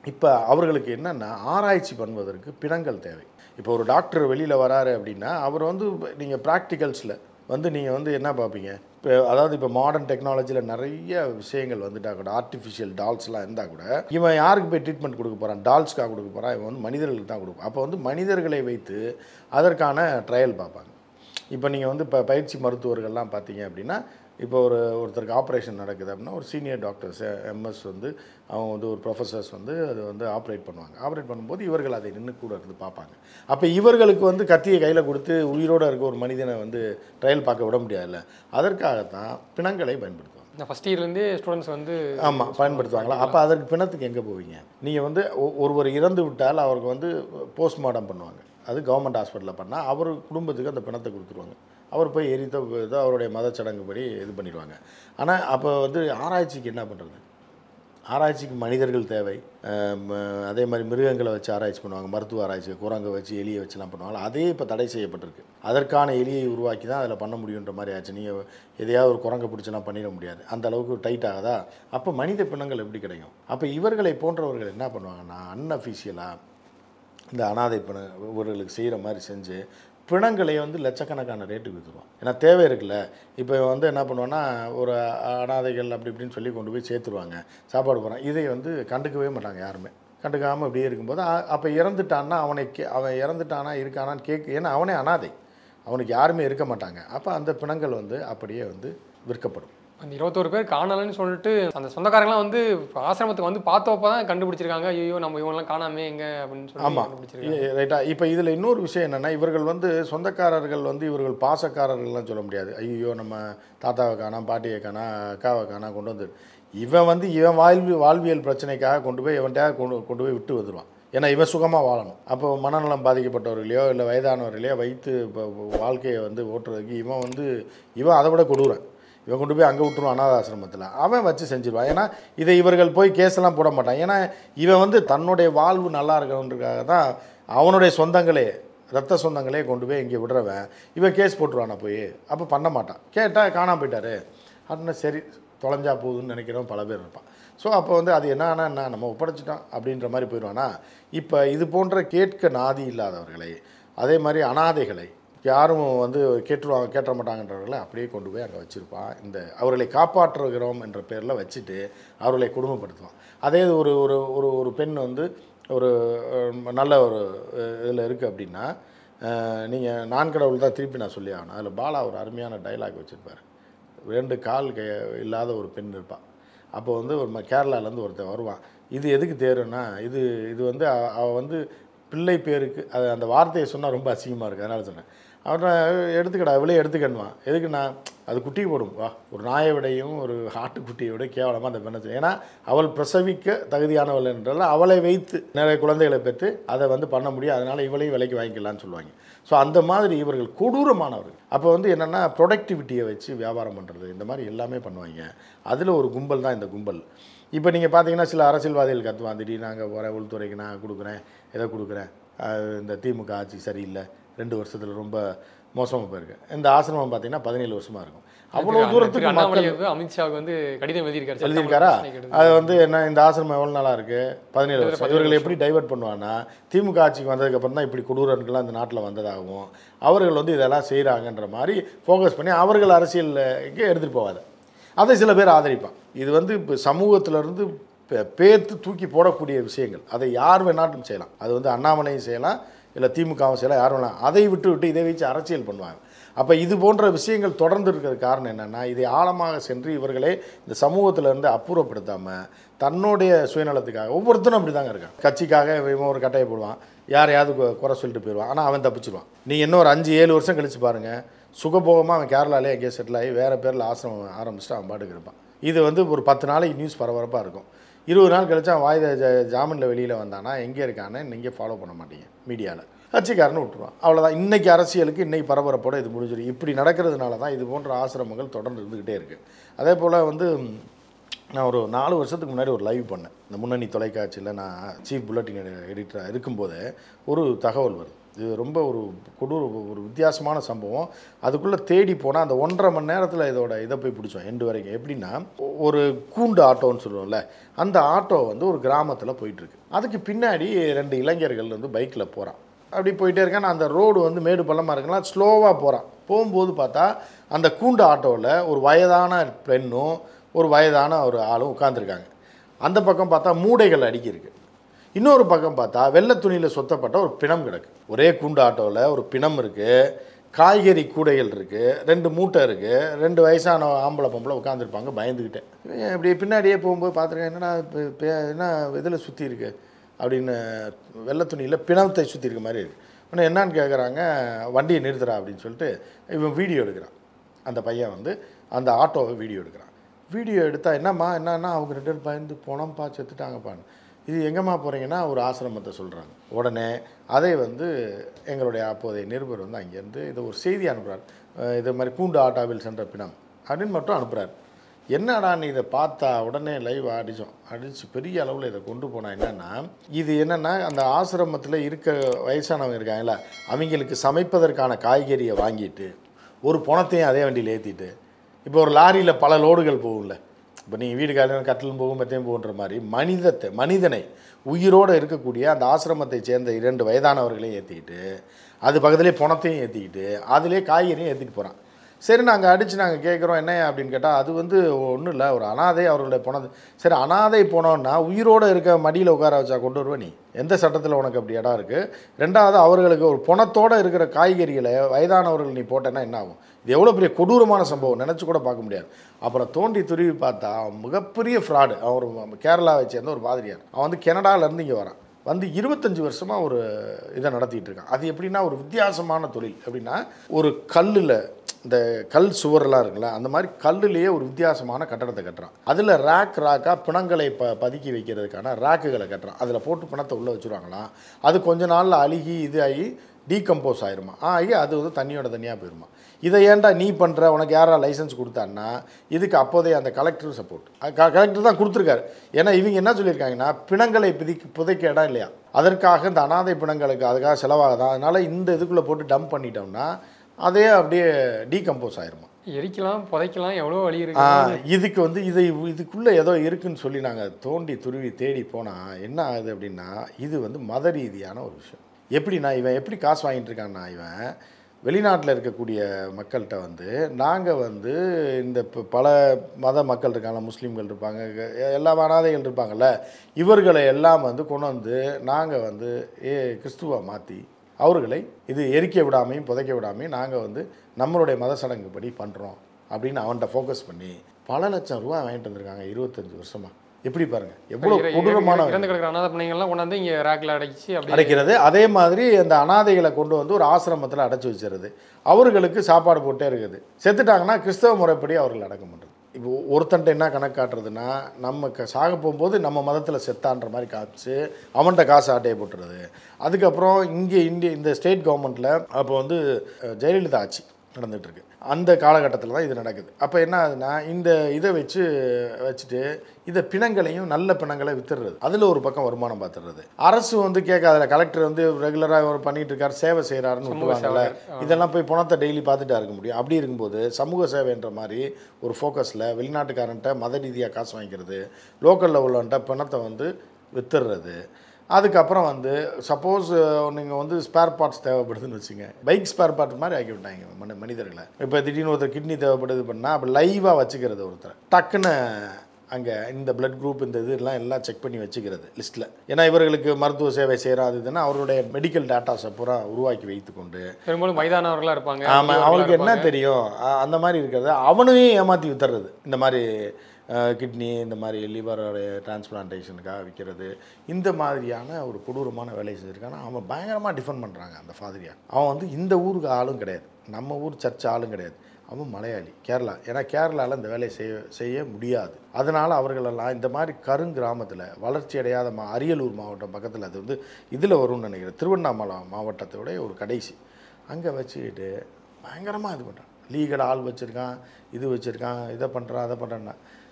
இப்போ அவர்களுக்கு என்னென்னா ஆராய்ச்சி பண்ணுவதற்கு பிணங்கள் தேவை இப்போ ஒரு டாக்டர் வெளியில் வராரு அப்படின்னா அவர் வந்து நீங்கள் ப்ராக்டிகல்ஸில் வந்து நீங்கள் வந்து என்ன பார்ப்பீங்க இப்போ அதாவது இப்போ மாடர்ன் டெக்னாலஜியில் நிறைய விஷயங்கள் வந்துட்டா கூட ஆர்டிஃபிஷியல் டால்ஸ்லாம் இருந்தால் கூட இவன் யாருக்கு போய் ட்ரீட்மெண்ட் கொடுக்க போகிறான் டால்ஸ்க்காக கொடுக்க போகிறான் இவன் வந்து மனிதர்களுக்கு தான் கொடுக்கும் அப்போ வந்து மனிதர்களை வைத்து அதற்கான ட்ரையல் பார்ப்பாங்க இப்போ நீங்கள் வந்து இப்போ பயிற்சி மருத்துவர்கள்லாம் பார்த்தீங்க அப்படின்னா இப்போ ஒரு ஒருத்தருக்கு ஆப்ரேஷன் நடக்குது அப்படின்னா ஒரு சீனியர் டாக்டர்ஸ் எம்எஸ் வந்து அவங்க வந்து ஒரு ப்ரொஃபஸர்ஸ் வந்து அது வந்து ஆப்ரேட் பண்ணுவாங்க ஆப்ரேட் பண்ணும்போது இவர்கள் அதை நின்று கூட இருந்து பார்ப்பாங்க அப்போ இவர்களுக்கு வந்து கத்தியை கையில் கொடுத்து உயிரோடு இருக்க ஒரு மனிதனை வந்து ட்ரையல் பார்க்க விட முடியாதுல்ல அதற்காகத்தான் பிணங்களை பயன்படுத்துவாங்க இந்த ஃபஸ்ட் இயர்லேருந்தே ஸ்டூடெண்ட்ஸ் வந்து ஆமாம் பயன்படுத்துவாங்களா அப்போ அதற்கு பிணத்துக்கு எங்கே போவீங்க நீங்கள் வந்து ஒ- ஒருவர் இறந்து விட்டால் அவருக்கு வந்து போஸ்ட்மார்ட்டம் பண்ணுவாங்க அது கவர்மெண்ட் ஹாஸ்பிட்டலில் பண்ணால் அவர் குடும்பத்துக்கு அந்த பிணத்தை கொடுத்துருவாங்க அவர் போய் எரித்த இதை அவருடைய மதச்சடங்குப்படி இது பண்ணிடுவாங்க ஆனால் அப்போ வந்து ஆராய்ச்சிக்கு என்ன பண்ணுறது ஆராய்ச்சிக்கு மனிதர்கள் தேவை அஹ் ம- அதே மாதிரி மிருகங்களை வச்சு ஆராய்ச்சி பண்ணுவாங்க மருத்துவ ஆராய்ச்சி குரங்கை வச்சு எலியை வச்சுலாம் பண்ணுவாங்க அதே இப்போ தடை செய்யப்பட்டிருக்கு அதற்கான எலியை உருவாக்கி தான் அதில் பண்ண முடியுன்ற மாதிரி ஆச்சு நீங்கள் எதையாவது ஒரு குரங்கை பிடிச்சலாம் பண்ணிட முடியாது அந்த அளவுக்கு டைட் ஆகுதா அப்போ மனித பிணங்கள் எப்படி கிடைக்கும் அப்போ இவர்களை போன்றவர்கள் என்ன பண்ணுவாங்கன்னா அன்அஃபிஷியலாக இந்த அனாதை பிண இவர்களுக்கு செய்கிற மாதிரி செஞ்சு பிணங்களை வந்து லட்சக்கணக்கான ரேட்டுக்கு விற்றுருவோம் ஏன்னா தேவை இருக்குல்ல இப்போ வந்து என்ன பண்ணுவோன்னா ஒரு அனாதைகள் அப்படி இப்படின்னு சொல்லி கொண்டு போய் சேர்த்துருவாங்க சாப்பாடு போகிறான் இதை வந்து கண்டுக்கவே மாட்டாங்க யாருமே கண்டுக்காமல் இப்படியே இருக்கும்போது அ- அப்போ இறந்துட்டான்னா அவனை கே அவன் இறந்துட்டானா இருக்கானான்னு கேட்க ஏன்னா அவனே அனாதை அவனுக்கு யாருமே இருக்க மாட்டாங்க அப்போ அந்த பிணங்கள் வந்து அப்படியே வந்து விற்கப்படும் அந்த இருபத்தோரு பேர் காணலன்னு சொல்லிட்டு அந்த சொந்தக்காரங்களாம் வந்து ஆசிரமத்துக்கு வந்து பார்த்தப்ப தான் கண்டுபிடிச்சிருக்காங்க ஐயோ நம்ம இவங்கெல்லாம் காணாமே எங்க அப்படின்னு சொல்லி ஆமாம் கண்டுபிடிச்சிருக்காங்க ரைட்டா இப்போ இதில் இன்னொரு விஷயம் என்னென்னா இவர்கள் வந்து சொந்தக்காரர்கள் வந்து இவர்கள் பாசக்காரர்கள்லாம் சொல்ல முடியாது ஐயோ நம்ம தாத்தாவை காணோம் பாட்டியை காணா அக்காவை காணா கொண்டு வந்து இவன் வந்து இவன் வாழ்வி வாழ்வியல் பிரச்சனைக்காக கொண்டு போய் இவன்கிட்ட கொண்டு கொண்டு போய் விட்டு வந்துடுவான் ஏன்னா இவன் சுகமாக வாழணும் அப்போ மனநலம் பாதிக்கப்பட்டவர்களையோ இல்லை வயதானவர்களையோ வைத்து இப்போ வாழ்க்கையை வந்து ஓட்டுறதுக்கு இவன் வந்து இவன் அதை விட கொடூரன் இவன் கொண்டு போய் அங்கே விட்டுருவான் அனாத ஆசிரமத்தில் அவன் வச்சு செஞ்சிருவான் ஏன்னா இதை இவர்கள் போய் கேஸெல்லாம் போட மாட்டான் ஏன்னா இவன் வந்து தன்னுடைய வாழ்வு நல்லா இருக்கணுன்றதுக்காக தான் அவனுடைய சொந்தங்களே ரத்த சொந்தங்களே கொண்டு போய் இங்கே விடுறவன் இவன் கேஸ் போட்டுருவானா போய் அப்போ பண்ண மாட்டான் கேட்டால் காணாம போயிட்டாரு அப்படின்னா சரி தொலைஞ்சா போகுதுன்னு நினைக்கிறவன் பல பேர் இருப்பான் ஸோ அப்போ வந்து அது என்ன ஆனா என்ன நம்ம ஒப்படைச்சிட்டோம் அப்படின்ற மாதிரி போயிடுவானா இப்போ இது போன்ற கேட்க நாதி இல்லாதவர்களை அதே மாதிரி அனாதைகளை யாரும் வந்து கேட்டுருவாங்க கேட்ட மாட்டாங்கன்றவர்களை அப்படியே கொண்டு போய் அங்கே வச்சுருப்பான் இந்த அவர்களை காப்பாற்றுகிறோம் என்ற பேரில் வச்சுட்டு அவர்களை கொடுமைப்படுத்துவான் அதே இது ஒரு ஒரு ஒரு ஒரு பெண் வந்து ஒரு அஹ், நல்ல ஒரு இதில் இருக்குது அப்படின்னா நீங்கள் நான் கடவுள் தான் திருப்பி நான் சொல்லி ஆகணும் அதில் பாலா ஒரு அருமையான டைலாக் வச்சுருப்பார் ரெண்டு கால் கை இல்லாத ஒரு பெண் இருப்பாள் அப்போ வந்து ஒரு ம- கேரளாலேருந்து ஒருத்தன் வருவான் இது எதுக்கு தேருன்னா இது இது வந்து அவ அவ வந்து பிள்ளை பேருக்கு அது அந்த வார்த்தையை சொன்னால் ரொம்ப அசிங்கமாக இருக்குது அதனால சொன்னேன் அவனை எடுத்துக்கடா இவளே எடுத்துக்கணுமா எதுக்குண்ணா அது குட்டி போடும் வா ஒரு நாயை விடையும் ஒரு ஆட்டுக்குட்டியை விட கேவலமாக அந்த பெண்ணை செய்யும். ஏன்னா அவள் பிரசவிக்க தகுதியானவள் என்றால் அவளை வைத்து நிறைய குழந்தைகளை பெற்று அதை வந்து பண்ண முடியும் அதனால் இவளையும் விலைக்கு வாங்கிக்கலாம்னு சொல்லுவாங்க ஸோ அந்த மாதிரி இவர்கள் கொடூரமானவர்கள் அப்போ வந்து என்னென்னா ப்ரொடக்டிவிட்டியை வச்சு வியாபாரம் பண்ணுறது இந்த மாதிரி எல்லாமே பண்ணுவாங்க அதில் ஒரு கும்பல் தான் இந்த கும்பல் இப்போ நீங்கள் பார்த்தீங்கன்னா சில அரசியல்வாதிகள் கத்துவான் திடீர்னு நாங்கள் போகிறேன் உள்துறைக்கு நான் கொடுக்குறேன் எதை கொடுக்குறேன் அஹ் இந்த திமுக ஆட்சி சரியில்லை ரெண்டு வருஷத்தில் ரொம்ப மோசமாக போயிருக்கு இந்த ஆசிரமம் பார்த்தீங்கன்னா பதினேழு வருஷமாக இருக்கும் அவ்வளோ தூரத்துக்கு அண்ணாமலை மக்கள் வந்து அமித்ஷாவுக்கு வந்து கடிதம் எழுதியிருக்காரு எழுதியிருக்காரா சட்டமன்ற பிரச்சனைக்கு எடுத்து. அது வந்து என்ன இந்த ஆசிரமம் எவ்வளோ நாளாக இருக்குது பதினேழு வருஷம் இவர்கள் எப்படி டைவர்ட் பண்ணுவான்னா திமுக ஆட்சிக்கு வந்ததுக்கப்புறம் தான் இப்படி கொடூரன்கள்லாம் இந்த நாட்டில் வந்ததாகவும் அவர்கள் வந்து இதெல்லாம் செய்கிறாங்கன்ற மாதிரி ஃபோக்கஸ் பண்ணி அவர்கள் அரசியலுக்கு எடுத்துகிட்டு போவாத அதை சில பேர் ஆதரிப்பான் இது வந்து இப்போ சமூகத்திலேருந்து பேர்த்து தூக்கி போடக்கூடிய விஷயங்கள் அதை யார் வேணாலும் செய்யலாம் அது வந்து அண்ணாமலையும் செய்யலாம் இல்லை திமுகவும் செய்யலாம் யாரும் வேணாம் அதை விட்டு விட்டு இதை வச்சு அரசியல் பண்ணுவாங்க அப்போ இது போன்ற விஷயங்கள் தொடர்ந்து இருக்கிறது காரணம் என்னென்னா இதை ஆழமாக சென்று இவர்களே இந்த சமூகத்திலேருந்து அப்புறப்படுத்தாமல் தன்னுடைய சுயநலத்துக்காக ஒவ்வொருத்தரும் அப்படி தாங்க இருக்கான் கட்சிக்காக இவன் ஒரு கட்டையை போடுவான் யாரையாவது கு- குறை சொல்லிட்டு போயிடுவான் ஆனால் அவன் தப்பிச்சிருவான் நீ இன்னும் ஒரு அஞ்சு ஏழு வருஷம் கழிச்சு பாருங்கள் சுகபோகமாக அவன் கேரளாலே எங்கேயோ செட்டில் ஆகி வேறு பேரில் ஆசிரமம் ஆரம்பிச்சுட்டு அவன் பாட்டுக்கு இருப்பான் இது வந்து ஒரு பத்து நாளைக்கு நியூஸ் பரபரப்பாக இருக்கும் இருபது நாள் கழிச்சு அவன் வாய்த ஜ- ஜாமீனில் வெளியில் வந்தானா எங்கே இருக்கான்னு நீங்கள் ஃபாலோ பண்ண மாட்டீங்க மீடியாவில் கட்சிக்காரன்னு விட்டுருவான் அவ்வளோதான் இன்னைக்கு அரசியலுக்கு இன்னைக்கு பரபரப்போட இது முடிஞ்சிடும் இப்படி நடக்கிறதுனால தான் இது போன்ற ஆசிரமங்கள் தொடர்ந்து இருந்துக்கிட்டே இருக்குது அதே போல் வந்து நான் ஒரு நாலு வருஷத்துக்கு முன்னாடி ஒரு லைவ் பண்ணேன் இந்த முன்னணி தொலைக்காட்சியில் நான் சீஃப் புல்லட்டின் எடிட்டராக இருக்கும்போது ஒரு தகவல் வருது இது ரொம்ப ஒரு கொடூர ஒரு வித்தியாசமான சம்பவம் அதுக்குள்ளே தேடி போனால் அந்த ஒன்றரை மணி நேரத்தில் இதோட இதை போய் பிடிச்சோம் எண்டு வரைக்கும் எப்படின்னா ஒரு கூண்டு ஆட்டோன்னு சொல்லுவோம்ல அந்த ஆட்டோ வந்து ஒரு கிராமத்தில் போயிட்டுருக்கு அதுக்கு பின்னாடி ரெண்டு இளைஞர்கள் வந்து பைக்கில் போகிறான் அப்படி போயிட்டே இருக்கேன் அந்த ரோடு வந்து மேடு பள்ளமாக இருக்குன்னா ஸ்லோவாக போகிறான் போகும்போது பார்த்தா அந்த கூண்டு ஆட்டோவில் ஒரு வயதான பெண்ணும் ஒரு வயதான ஒரு ஆளும் உட்காந்துருக்காங்க அந்த பக்கம் பார்த்தா மூடைகள் அடுக்கியிருக்கு இன்னொரு பக்கம் பார்த்தா வெள்ளை துணியில் சொத்தப்பட்ட ஒரு பிணம் கிடக்கு ஒரே கூண்டு ஆட்டோவில் ஒரு பிணம் இருக்குது காய்கறி கூடைகள் இருக்குது ரெண்டு மூட்டை இருக்குது ரெண்டு வயசான ஆம்பளை பொம்பளை உட்காந்துருப்பாங்க பயந்துக்கிட்டே இவன் இப்படி பின்னாடியே போகும்போது பார்த்துருக்கேன் என்னடா இப்ப- இப்ப என்ன இதில் சுற்றி இருக்கு அப்படின்னு வெள்ளை துணியில் பிணத்தை சுற்றி இருக்க மாதிரி இருக்குது உடனே என்னன்னு கேட்குறாங்க வண்டியை நிறுத்துறா அப்படின்னு சொல்லிட்டு இவன் வீடியோ எடுக்கிறான் அந்த பையன் வந்து அந்த ஆட்டோவை வீடியோ எடுக்கிறான் வீடியோ எடுத்தால் என்னம்மா என்னன்னா அவங்க ரெண்டு பேரும் பயந்து போனோம்ப்பா செத்துட்டாங்கப்பான்னு இது எங்கேம்மா போகிறீங்கன்னா ஒரு ஆசிரமத்தை சொல்கிறாங்க உடனே அதை வந்து எங்களுடைய அப்போதைய நிருபர் வந்து அங்கேருந்து இதை ஒரு செய்தி அனுப்புகிறார் அஹ் இது மாதிரி கூண்டு ஆட்டாவில் சென்ற பிணம் அப்படின்னு மட்டும் அனுப்புகிறார் என்னடா நீ இதை பார்த்தா உடனே லைவ் அடித்தோம் அடித்து பெரிய அளவில் இதை கொண்டு போனால் என்னென்னா இது என்னென்னா அந்த ஆசிரமத்தில் இருக்க வயசானவங்க இருக்காங்களா அவங்களுக்கு சமைப்பதற்கான காய்கறியை வாங்கிட்டு ஒரு பணத்தையும் அதே வண்டியில் ஏற்றிட்டு இப்போ ஒரு லாரியில் பல லோடுகள் போகும்ல இப்போ நீங்கள் வீடு காலையில் கட்டிலும் போகும் பற்றியும் போன்ற மாதிரி மனிதத்தை மனிதனை உயிரோடு இருக்கக்கூடிய அந்த ஆசிரமத்தை சேர்ந்த இரண்டு வயதானவர்களையும் ஏற்றிக்கிட்டு அது பக்கத்துலேயே பணத்தையும் ஏற்றிக்கிட்டு அதிலே காய்கறியும் ஏற்றிட்டு போகிறான் சரி நாங்கள் அடித்து நாங்கள் கேட்குறோம் என்ன அப்படின்னு கேட்டால் அது வந்து ஒன்றும் இல்லை ஒரு அனாதை அவர்களுடைய பணம் சரி அனாதை போனோன்னா உயிரோடு இருக்க மடியில் உட்கார வச்சா கொண்டு வருவ நீ எந்த சட்டத்தில் உனக்கு அப்படி இடம் இருக்குது ரெண்டாவது அவர்களுக்கு ஒரு பணத்தோடு இருக்கிற காய்கறிகளை வயதானவர்கள் நீ போட்டேன்னா என்ன ஆகும் இது எவ்வளோ பெரிய கொடூரமான சம்பவம் நினச்சி கூட பார்க்க முடியாது அப்புறம் தோண்டி துருவி பார்த்தா அவன் மிகப்பெரிய ஃப்ராடு அவன் ஒரு கேரளாவை சேர்ந்த ஒரு பாதிரியார் அவன் வந்து கனடாலேருந்து இங்கே வரான் வந்து இருபத்தஞ்சி வருஷமாக ஒரு இதை நடத்திட்டு இருக்கான் அது எப்படின்னா ஒரு வித்தியாசமான தொழில் எப்படின்னா ஒரு கல்லில் இந்த கல் சுவரெல்லாம் இருக்குல்ல அந்த மாதிரி கல்லுலேயே ஒரு வித்தியாசமான கட்டடத்தை கட்டுறான் அதில் ரேக் ரேக்காக பிணங்களை ப பதுக்கி வைக்கிறதுக்கான ரேக்குகளை கட்டுறான் அதில் போட்டு பிணத்தை உள்ளே வச்சுருவாங்களாம் அது கொஞ்ச நாளில் அழுகி இது ஆகி டீகம்போஸ் ஆயிருமா ஆகி அது வந்து தண்ணியோட தனியாக போயிருமா இதை ஏன்டா நீ பண்ணுற உனக்கு யாரா லைசன்ஸ் கொடுத்தான்னா இதுக்கு அப்போதைய அந்த கலெக்டர் சப்போர்ட் கலெக்டர் தான் கொடுத்துருக்காரு ஏன்னா இவங்க என்ன சொல்லியிருக்காங்கன்னா பிணங்களை பிதிக்கு புதைக்க இடம் இல்லையா அதற்காக இந்த அனாதை பிணங்களுக்கு அதுக்காக செலவாகுதான் அதனால் இந்த இதுக்குள்ளே போட்டு டம்ப் பண்ணிட்டோம்னா அதே அப்படியே டீகம்போஸ் ஆயிருமா எரிக்கலாம் புதைக்கலாம் எவ்வளோ வழி ஆ, இருக்கு இதுக்கு வந்து இதை இதுக்குள்ளே ஏதோ இருக்குன்னு சொல்லி நாங்கள் தோண்டி துருவி தேடி போனால் என்ன ஆகுது அப்படின்னா இது வந்து மத ரீதியான ஒரு விஷயம் எப்படின்னா இவன் எப்படி காசு வாங்கிட்டு இருக்கான்னா இவன் வெளிநாட்டில் இருக்கக்கூடிய மக்கள்கிட்ட வந்து நாங்கள் வந்து இந்த ப- பல மத மக்கள் இருக்காங்க முஸ்லீம்கள் இருப்பாங்க எ- எல்லா அனாதைகள் இருப்பாங்கல்ல இவர்களை எல்லாம் வந்து கொண்டு வந்து நாங்கள் வந்து ஏ கிறிஸ்துவா மாற்றி அவர்களை இது எரிக்க விடாமையும் புதைக்க விடாமையும் நாங்கள் வந்து நம்மளுடைய மத சடங்குப்படி பண்ணுறோம் அப்படின்னு அவன்கிட்ட ஃபோக்கஸ் பண்ணி பல லட்சம் ரூபா வாங்கிட்டு வந்திருக்காங்க இருபத்தஞ்சி வருஷமா எப்படி பாருங்க எவ்வளோ இற- இற- கொடூரமான இறந்து கிடக்கிற அனாதை பிள்ளைங்கள்லாம் கொண்டாந்து இங்கே ரேக்கில் அடைச்சி அப்படி அடைக்கிறது அதே மாதிரி அந்த அனாதைகளை கொண்டு வந்து ஒரு ஆசிரமத்தில் அடைச்சி வச்சிருது அவர்களுக்கு சாப்பாடு போட்டே இருக்குது செத்துட்டாங்கன்னா கிறிஸ்தவ முறைப்படி அவர்கள் அடக்கம் பண்ணுறது இப்போ ஒருத்தன்ட்ட என்ன கணக்கு காட்டுறதுன்னா நம்ம க சாக போகும்போது நம்ம மதத்தில் செத்தான்ற மாதிரி காமிச்சு அவன்கிட்ட காசு ஆட்டையை போட்டுறது அதுக்கப்புறம் இங்கே இந்திய இந்த ஸ்டேட் கவர்மெண்ட்டில் அப்போ வந்து அஹ், ஜெயலலிதா ஆட்சி நடந்துட்டு இருக்கு அந்த காலகட்டத்தில் தான் இது நடக்குது அப்போ என்ன ஆகுதுன்னா இந்த இதை வச்சு வச்சுட்டு இதை பிணங்களையும் நல்ல பிணங்களை வித்துடுறது அதில் ஒரு பக்கம் வருமானம் பார்த்துடுறது அரசு வந்து கேட்காதுல கலெக்டர் வந்து ரெகுலராக அவர் பண்ணிட்டு இருக்கார் சேவை செய்கிறாருன்னு சமூக விட்டுருவாங்கல்ல சேவை. இதெல்லாம் போய் பணத்தை டெய்லி பார்த்துட்டா இருக்க முடியும் அப்படி இருக்கும்போது சமூக சேவைன்ற மாதிரி ஒரு ஃபோக்கஸில் வெளிநாட்டுக்காரன்ட்ட மத ரீதியாக காசு வாங்கிக்கிறது லோக்கலில் உள்ளவன்ட்ட பணத்தை வந்து வித்துடுறது அதுக்கப்புறம் வந்து சப்போஸ் நீங்கள் வந்து ஸ்பேர் பார்ட்ஸ் தேவைப்படுதுன்னு வச்சுங்க பைக் ஸ்பேர் பார்ட் மாதிரி ஆக்கி விட்டாங்க மனி மனிதர்களை இப்போ திடீர்னு ஒருத்தர் கிட்னி தேவைப்படுது பண்ணால் அப்போ லைவாக வச்சுக்கிறது ஒருத்தர் டக்குன்னு அங்கே இந்த பிளட் குரூப் இந்த இதெல்லாம் எல்லாம் செக் பண்ணி வச்சுக்கிறது லிஸ்ட்டில் ஏன்னா இவர்களுக்கு மருத்துவ சேவை செய்கிறாது இதுன்னா அவருடைய மெடிக்கல் டேட்டாஸை பூரா உருவாக்கி வைத்துக்கொண்டு பெரும்பாலும் வயதானவர்களாக இருப்பாங்க ஆமாம் முதியோர்களா அவனுக்கு என்ன இருப்பாங்க. தெரியும் அ- அந்த மாதிரி இருக்கிறது அவனையும் ஏமாற்றி வித்துறது இந்த மாதிரி கிட்னி இந்த மாதிரி லிவரோடைய டிரான்ஸ்பிளான்டேஷனுக்காக விற்கிறது இந்த மாதிரியான ஒரு கொடூரமான வேலையை செஞ்சுருக்கானா அவன் பயங்கரமாக டிஃபெண்ட் பண்ணுறாங்க அந்த ஃபாதரியா அவன் வந்து இந்த ஊருக்கு ஆளும் கிடையாது நம்ம ஊர் சர்ச் ஆளும் கிடையாது அவன் மலையாளி கேரளா ஏன்னா கேரளாவில் இந்த வேலையை செய்ய செய்ய முடியாது அதனால் அவர்களெல்லாம் இந்த மாதிரி கருங்கிராமத்தில் வளர்ச்சி அடையாத மா அரியலூர் மாவட்டம் பக்கத்தில் அது வந்து இதில் வரும்னு நினைக்கிறேன் திருவண்ணாமலை மாவட்டத்தோடைய ஒரு கடைசி அங்கே வச்சுக்கிட்டு பயங்கரமாக இது பண்ணுறான் லீகல் ஆள் வச்சுருக்கான் இது வச்சுருக்கான் இதை பண்ணுறான் அதை பண்ணுறான்னா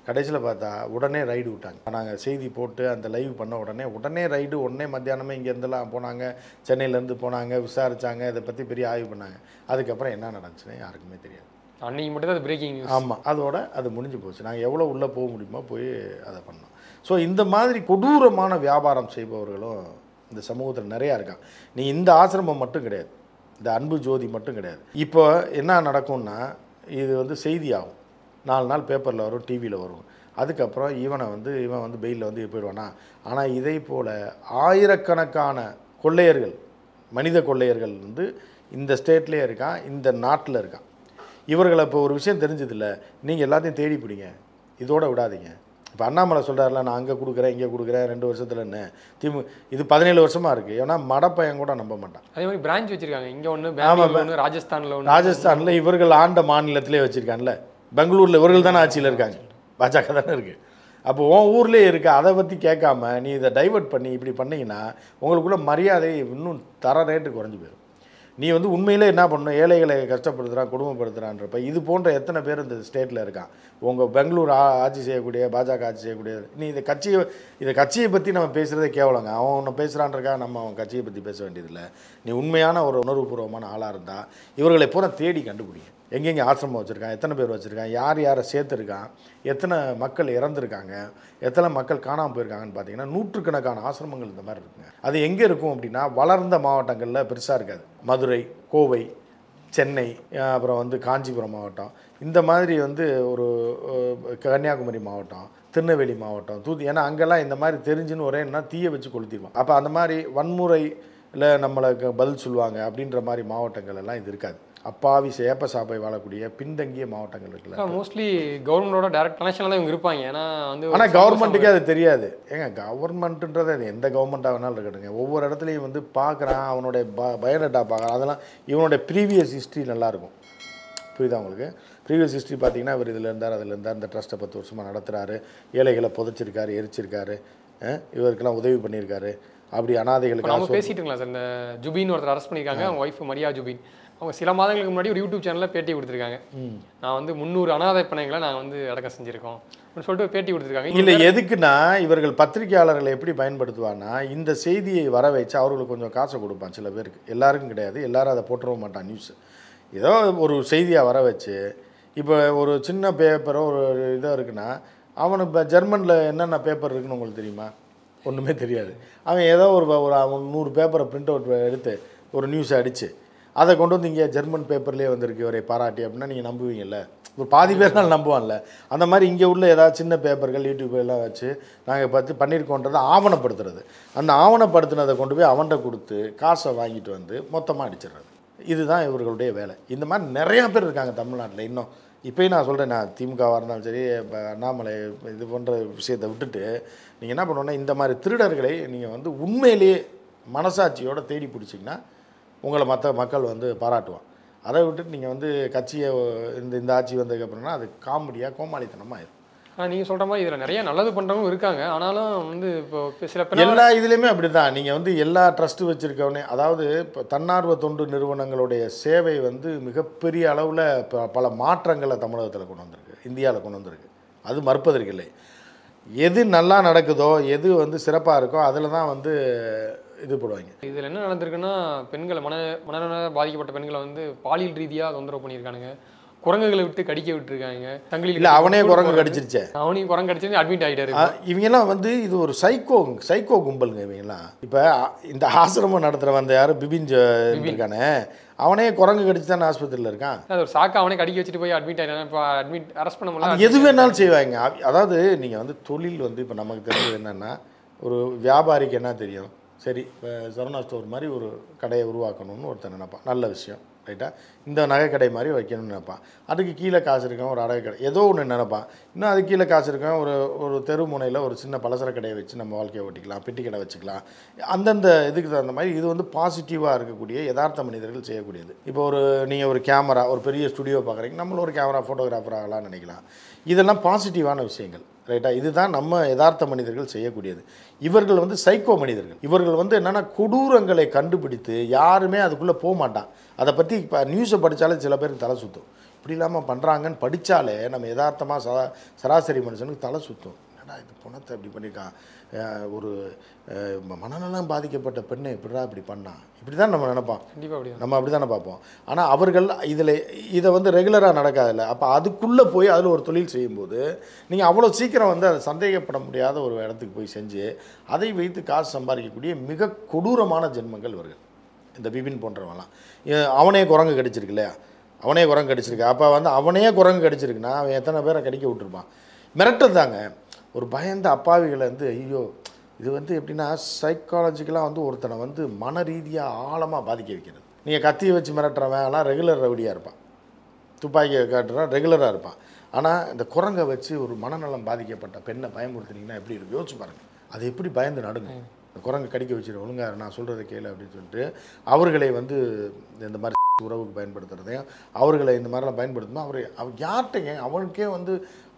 கடைசியில் பார்த்தா உடனே ரைடு விட்டாங்க நாங்கள் செய்தி போட்டு அந்த லைவ் பண்ண உடனே உடனே ரைடு உடனே மத்தியானமே இங்கேருந்துலாம் போனாங்க சென்னையிலேருந்து போனாங்க விசாரிச்சாங்க இதை பற்றி பெரிய ஆய்வு பண்ணாங்க அதுக்கப்புறம் என்ன நடந்துச்சுன்னு யாருக்குமே தெரியாது அன்னைக்கு மட்டும் தான் அது பிரேக்கிங் நியூஸ் ஆமாம் அதோட அது முடிஞ்சு போச்சு நாங்கள் எவ்வளோ உள்ளே போக முடியுமோ போய் அதை பண்ணோம் ஸோ இந்த மாதிரி கொடூரமான வியாபாரம் செய்பவர்களும் இந்த சமூகத்தில் நிறையா இருக்காங்க நீ இந்த ஆசிரமம் மட்டும் கிடையாது இந்த அன்பு ஜோதி மட்டும் கிடையாது இப்போ என்ன நடக்கும்னா இது வந்து செய்தியாகும் நாலு நாள் பேப்பரில் வரும் டிவியில் வரும் அதுக்கப்புறம் இவனை வந்து இவன் வந்து பெயிலில் வந்து போயிடுவானா ஆனால் இதே போல் ஆயிரக்கணக்கான கொள்ளையர்கள் மனித கொள்ளையர்கள் வந்து இந்த ஸ்டேட்லேயே இருக்கான் இந்த நாட்டில் இருக்கான் இவர்களை இப்போ ஒரு விஷயம் தெரிஞ்சதில்ல நீங்கள் எல்லாத்தையும் தேடி பிடிங்க இதோட விடாதீங்க இப்போ அண்ணாமலை சொல்கிறாருல நான் அங்கே கொடுக்குறேன் இங்கே கொடுக்குறேன் ரெண்டு வருஷத்துல என்ன திமு இது பதினேழு வருஷமாக இருக்குது ஏன்னா மடப்பையன் கூட நம்ப மாட்டான் அதே மாதிரி பிரான்ச் வச்சிருக்காங்க இங்க ஒன்று பெங்களூர்ல ஒன்று ராஜஸ்தான்ல ஒன்று ராஜஸ்தானில் இவர்கள் ஆண்ட மாநிலத்திலே வச்சுருக்கான்ல பெங்களூரில் இவர்கள் தானே ஆட்சியில் இருக்காங்க பாஜக தானே இருக்குது அப்போ உன் ஊர்லேயே இருக்க அதை பற்றி கேட்காம நீ இதை டைவர்ட் பண்ணி இப்படி பண்ணீங்கன்னா உங்களுக்குள்ள மரியாதை இன்னும் தர ரேட்டு குறைஞ்சி போயிடும் நீ வந்து உண்மையிலே என்ன பண்ணணும் ஏழைகளை கஷ்டப்படுத்துகிறான் கொடுமைப்படுத்துகிறான்றப்ப இது போன்ற எத்தனை பேர் இந்த ஸ்டேட்டில் இருக்கான் உங்கள் பெங்களூர் ஆ- ஆட்சி செய்யக்கூடிய பாஜக ஆட்சி செய்யக்கூடிய நீ இந்த கட்சியை இந்த கட்சியை பற்றி நம்ம பேசுகிறதே கேவலங்க அவன் ஒன்று பேசுகிறான்றக்கா நம்ம அவன் கட்சியை பற்றி பேச வேண்டியதில்லை நீ உண்மையான ஒரு உணர்வுபூர்வமான ஆளாக இருந்தால் இவர்களை பூரா தேடி கண்டுபிடிங்க எங்கெங்கே ஆசிரமம் வச்சுருக்கான் எத்தனை பேர் வச்சுருக்கான் யார் யாரை சேர்த்துருக்கான் எத்தனை மக்கள் இறந்துருக்காங்க எத்தனை மக்கள் காணாமல் போயிருக்காங்கன்னு பார்த்தீங்கன்னா நூற்றுக்கணக்கான ஆசிரமங்கள் இந்த மாதிரி இருக்குங்க அது எங்கே இருக்கும் அப்படின்னா வளர்ந்த மாவட்டங்களில் பெருசாக இருக்காது மதுரை கோவை சென்னை அஹ் அப்புறம் வந்து காஞ்சிபுரம் மாவட்டம் இந்த மாதிரி வந்து ஒரு அஹ், கன்னியாகுமரி மாவட்டம் திருநெல்வேலி மாவட்டம் தூத்தி ஏன்னா அங்கெல்லாம் இந்த மாதிரி தெரிஞ்சுன்னு ஒரே என்ன தீயை வச்சு கொளுத்திடுவான் அப்போ அந்த மாதிரி வன்முறையில் நம்மளுக்கு பதில் சொல்லுவாங்க அப்படின்ற மாதிரி மாவட்டங்கள் எல்லாம் இது இருக்காது அப்பாவி சேப்ப சாப்பை வாழக்கூடிய பின்தங்கிய மாவட்டங்கள் இருக்குல்ல மோஸ்ட்லி கவர்மெண்டோட டைரக்ட் கனெக்ஷனில் தான் இவங்க இருப்பாங்க ஏன்னா வந்து ஒரு ஆனால் கவர்மெண்ட்டுக்கே அது தெரியாது ஏங்க கவர்மெண்ட்டுன்றது அது எந்த கவர்மெண்ட்டாக வேணாலும் இருக்கட்டுங்க ஒவ்வொரு இடத்துலையும் வந்து பார்க்குறான் அவனுடைய ப பயோடேட்டா பார்க்குறான் அதெல்லாம் இவனுடைய ப்ரீவியஸ் ஹிஸ்ட்ரி நல்லாயிருக்கும் புரியுதா உங்களுக்கு ப்ரீவியஸ் ஹிஸ்ட்ரி பார்த்தீங்கன்னா இவர் இதில் இருந்தார் அதில் இருந்தார் இந்த ட்ரஸ்ட்டை பத்து வருஷமாக நடத்துகிறாரு ஏழைகளை புதைச்சிருக்காரு எரிச்சிருக்காரு அஹ் இவருக்கெல்லாம் உதவி பண்ணியிருக்காரு அப்படி இப்போ அனாதைகளுக்கு நம்ம பேசிட்டு இருக்கலாம் சார் இந்த ஜுபின் ஒருத்தர் அரெஸ்ட் பண்ணியிருக்காங்க அவங்க ஒய்ஃப் மரியா ஜுபின் அவங்க சில மாதங்களுக்கு முன்னாடி ஒரு யூடியூப் சேனலில் பேட்டி கொடுத்துருக்காங்க நான் வந்து முந்நூறு அனாதை பிணைங்களை நாங்கள் வந்து அடக்கம் செஞ்சுருக்கோம் அப்படின்னு சொல்லிட்டு ஒரு பேட்டி கொடுத்துருக்காங்க இல்லை எதுக்குன்னா இவர்கள் பத்திரிகையாளர்களை எப்படி பயன்படுத்துவான்னா இந்த செய்தியை வர வச்சு அவர்களுக்கு கொஞ்சம் காசை கொடுப்பான் சில பேருக்கு எல்லாருக்கும் கிடையாது எல்லாரும் அதை போட்டுறவும் மாட்டான் நியூஸ் ஏதோ ஒரு செய்தியாக வர வச்சு இப்போ ஒரு சின்ன பேப்பரோ ஒரு இதோ இருக்குன்னா அவனு இப்போ ஜெர்மனில் என்னென்ன பேப்பர் இருக்குன்னு உங்களுக்கு தெரியுமா ஒன்றுமே தெரியாது அவன் ஏதோ ஒரு ஒரு அவன் நூறு பேப்பரை பிரிண்ட் அவுட் எடுத்து ஒரு நியூஸை அடித்து அதை கொண்டு வந்து இங்கே ஜெர்மன் பேப்பர்லேயே வந்திருக்கு இவரை பாராட்டி அப்படின்னா நீங்கள் நம்புவீங்கல்ல ஒரு பாதி பேர்னால நம்புவான்ல அந்த மாதிரி இங்கே உள்ள ஏதாவது சின்ன பேப்பர்கள் யூடியூப் எல்லாம் வச்சு நாங்கள் பார்த்து பண்ணியிருக்கோன்றதை ஆவணப்படுத்துறது அந்த ஆவணப்படுத்தினதை கொண்டு போய் அவன்கிட்ட கொடுத்து காசை வாங்கிட்டு வந்து மொத்தமாக அடிச்சிடுறது இதுதான் இவர்களுடைய வேலை இந்த மாதிரி நிறையா பேர் இருக்காங்க தமிழ்நாட்டில் இன்னும் இப்போயும் நான் சொல்கிறேன் நான் திமுகவாக இருந்தாலும் சரி இப்போ அண்ணாமலை இது போன்ற விஷயத்தை விட்டுட்டு நீங்கள் என்ன பண்ணணும்னா இந்த மாதிரி திருடர்களை நீங்கள் வந்து உண்மையிலேயே மனசாட்சியோட தேடி பிடிச்சிங்கன்னா உங்களை மற்ற மக்கள் வந்து பாராட்டுவான் அதை விட்டுட்டு நீங்கள் வந்து கட்சியை இந்த இந்த ஆட்சி வந்ததுக்கப்புறம்னா அது காமெடியாக கோமாளித்தனமாக ஆயிரும் ஆனால் நீங்கள் சொல்கிற மாதிரி இதில் நிறைய நல்லது பண்ணுறவங்க இருக்காங்க ஆனாலும் வந்து இப்போ இப்ப சில பேர் எல்லா இதுலேயுமே அப்படி தான் நீங்கள் வந்து எல்லா ட்ரஸ்ட்டு வச்சுருக்கவனே அதாவது இப்போ தன்னார்வ தொண்டு நிறுவனங்களுடைய சேவை வந்து மிகப்பெரிய அளவில் ப பல மாற்றங்களை தமிழகத்தில் கொண்டு வந்திருக்கு இந்தியாவில் கொண்டு வந்திருக்கு அது மறுப்பதற்கில்லை எது நல்லா நடக்குதோ எது வந்து சிறப்பாக இருக்கோ அதில் தான் வந்து இது போடுவாங்க இதில் என்ன நடந்திருக்குன்னா பெண்களை மன மனநல பாதிக்கப்பட்ட பெண்களை வந்து பாலியல் ரீதியாக தொந்தரவு பண்ணியிருக்கானுங்க குரங்குகளை விட்டு கடிக்க விட்டுருக்காங்க தங்களில் இல்லை அவனே குரங்கு கடிச்சிருச்சே அவனையும் குரங்கு கடிச்சு அட்மிட் ஆகிட்டாரு ஆ, இவங்கெல்லாம் வந்து இது ஒரு சைக்கோ சைக்கோ கும்பலுங்க இவங்கெல்லாம் இப்போ இந்த ஆசிரமம் நடத்துகிறவன் அந்த யாரும் பிபின் ஜ- இருக்கானே அவனே குரங்கு கடிச்சு தானே ஆஸ்பத்திரியில் இருக்கான் அது ஒரு சாக்கா அவனே கடிக்க வச்சுட்டு போய் அட்மிட் ஆகிட்டாங்க இப்போ அட்மிட் அரெஸ்ட் பண்ண முடியல அது எது வேணாலும் செய்வாங்க அவ- அதாவது நீங்கள் வந்து தொழில் வந்து இப்போ நமக்கு தெரிஞ்சது என்னென்னா ஒரு வியாபாரிக்கு என்ன தெரியும் சரி இப்போ சரவணா ஸ்டோர் மாதிரி ஒரு கடையை உருவாக்கணும்னு ஒருத்தன் நினைப்பான் நல்ல விஷயம் ரைட்டா இந்த நகை கடை மாதிரி வைக்கணும்னு நினைப்பான் அதுக்கு கீழே காசு இருக்கான் ஒரு அடகு கடை ஏதோ ஒன்று நினைப்பான் இன்னும் அது கீழே காசு இருக்கான் ஒரு ஒரு தெரு முனையில் ஒரு சின்ன பலசர கடையை வச்சு நம்ம வாழ்க்கையை ஓட்டிக்கலாம் பெட்டி கடை வச்சுக்கலாம் அந்தந்த இதுக்கு தகுந்த மாதிரி இது வந்து பாசிட்டிவாக இருக்கக்கூடிய யதார்த்த மனிதர்கள் செய்யக்கூடியது இப்போ ஒரு நீங்கள் ஒரு கேமரா ஒரு பெரிய ஸ்டுடியோ பார்க்குறீங்க நம்மளும் ஒரு கேமரா ஃபோட்டோகிராஃபர் ஆகலாம்னு நினைக்கலாம் இதெல்லாம் பாசிட்டிவான விஷயங்கள் ரைட்டா இதுதான் நம்ம யதார்த்த மனிதர்கள் செய்யக்கூடியது இவர்கள் வந்து சைக்கோ மனிதர்கள் இவர்கள் வந்து என்னென்னா கொடூரங்களை கண்டுபிடித்து யாருமே அதுக்குள்ளே போக மாட்டான் அதை பற்றி இப்போ நியூஸை படித்தாலே சில பேருக்கு தலை சுற்றும் இப்படி இல்லாமல் பண்ணுறாங்கன்னு படித்தாலே நம்ம யதார்த்தமாக சரா சராசரி மனுஷனுக்கு தலை சுற்றும் என்னடா இது பணத்தை இப்படி பண்ணியிருக்கான் அஹ் ஒரு அஹ் மனநலம் பாதிக்கப்பட்ட பெண்ணை இப்படிடா இப்படி பண்ணான் இப்படி தான் நம்ம நினைப்போம் கண்டிப்பாக அப்படி நம்ம அப்படி தானே பார்ப்போம் ஆனால் அவர்கள் இதில் இதை வந்து ரெகுலராக நடக்காதில்ல அப்போ அதுக்குள்ளே போய் அதில் ஒரு தொழில் செய்யும்போது நீங்கள் அவ்வளோ சீக்கிரம் வந்து அதை சந்தேகப்பட முடியாத ஒரு இடத்துக்கு போய் செஞ்சு அதை வைத்து காசு சம்பாதிக்கக்கூடிய மிக கொடூரமான ஜென்மங்கள் இவர்கள் இந்த பிபின் போன்றவங்களாம் ஏ- அவனே குரங்கு கடிச்சிருக்கு இல்லையா அவனே குரங்கு கடிச்சிருக்கு அப்போ வந்து அவனே குரங்கு கடிச்சிருக்குன்னா அவன் எத்தனை பேரை கடிக்க விட்டுருப்பான் மிரட்டல் தாங்க ஒரு பயந்த அப்பாவிகளை வந்து ஐயோ இது வந்து எப்படின்னா சைக்காலஜிக்கலாக வந்து ஒருத்தனை வந்து மன ரீதியாக ஆழமாக பாதிக்க வைக்கிறது நீங்கள் கத்தியை வச்சு மிரட்டுறவன் எல்லாம் ரெகுலர் ரவுடியாக இருப்பான் துப்பாக்கியை காட்டுறான் ரெகுலராக இருப்பான் ஆனால் இந்த குரங்கை வச்சு ஒரு மனநலம் பாதிக்கப்பட்ட பெண்ணை பயமுறுத்துனீங்கன்னா எப்படி இருக்கு யோசிச்சு பாருங்கள் அது எப்படி பயந்து நடுங்கும் இந்த குரங்கு கடிக்க வச்சிரு ஒழுங்கா இரு, நான் சொல்கிறத கேளு அப்படின்னு சொல்லிட்டு அவர்களை வந்து இந்த மாதிரி உறவுக்கு பயன்படுத்துறதையும் அவர்களை இந்த மாதிரிலாம் பயன்படுத்தணும் அவர் அவர் யார்கிட்டங்க அவனுக்கே வந்து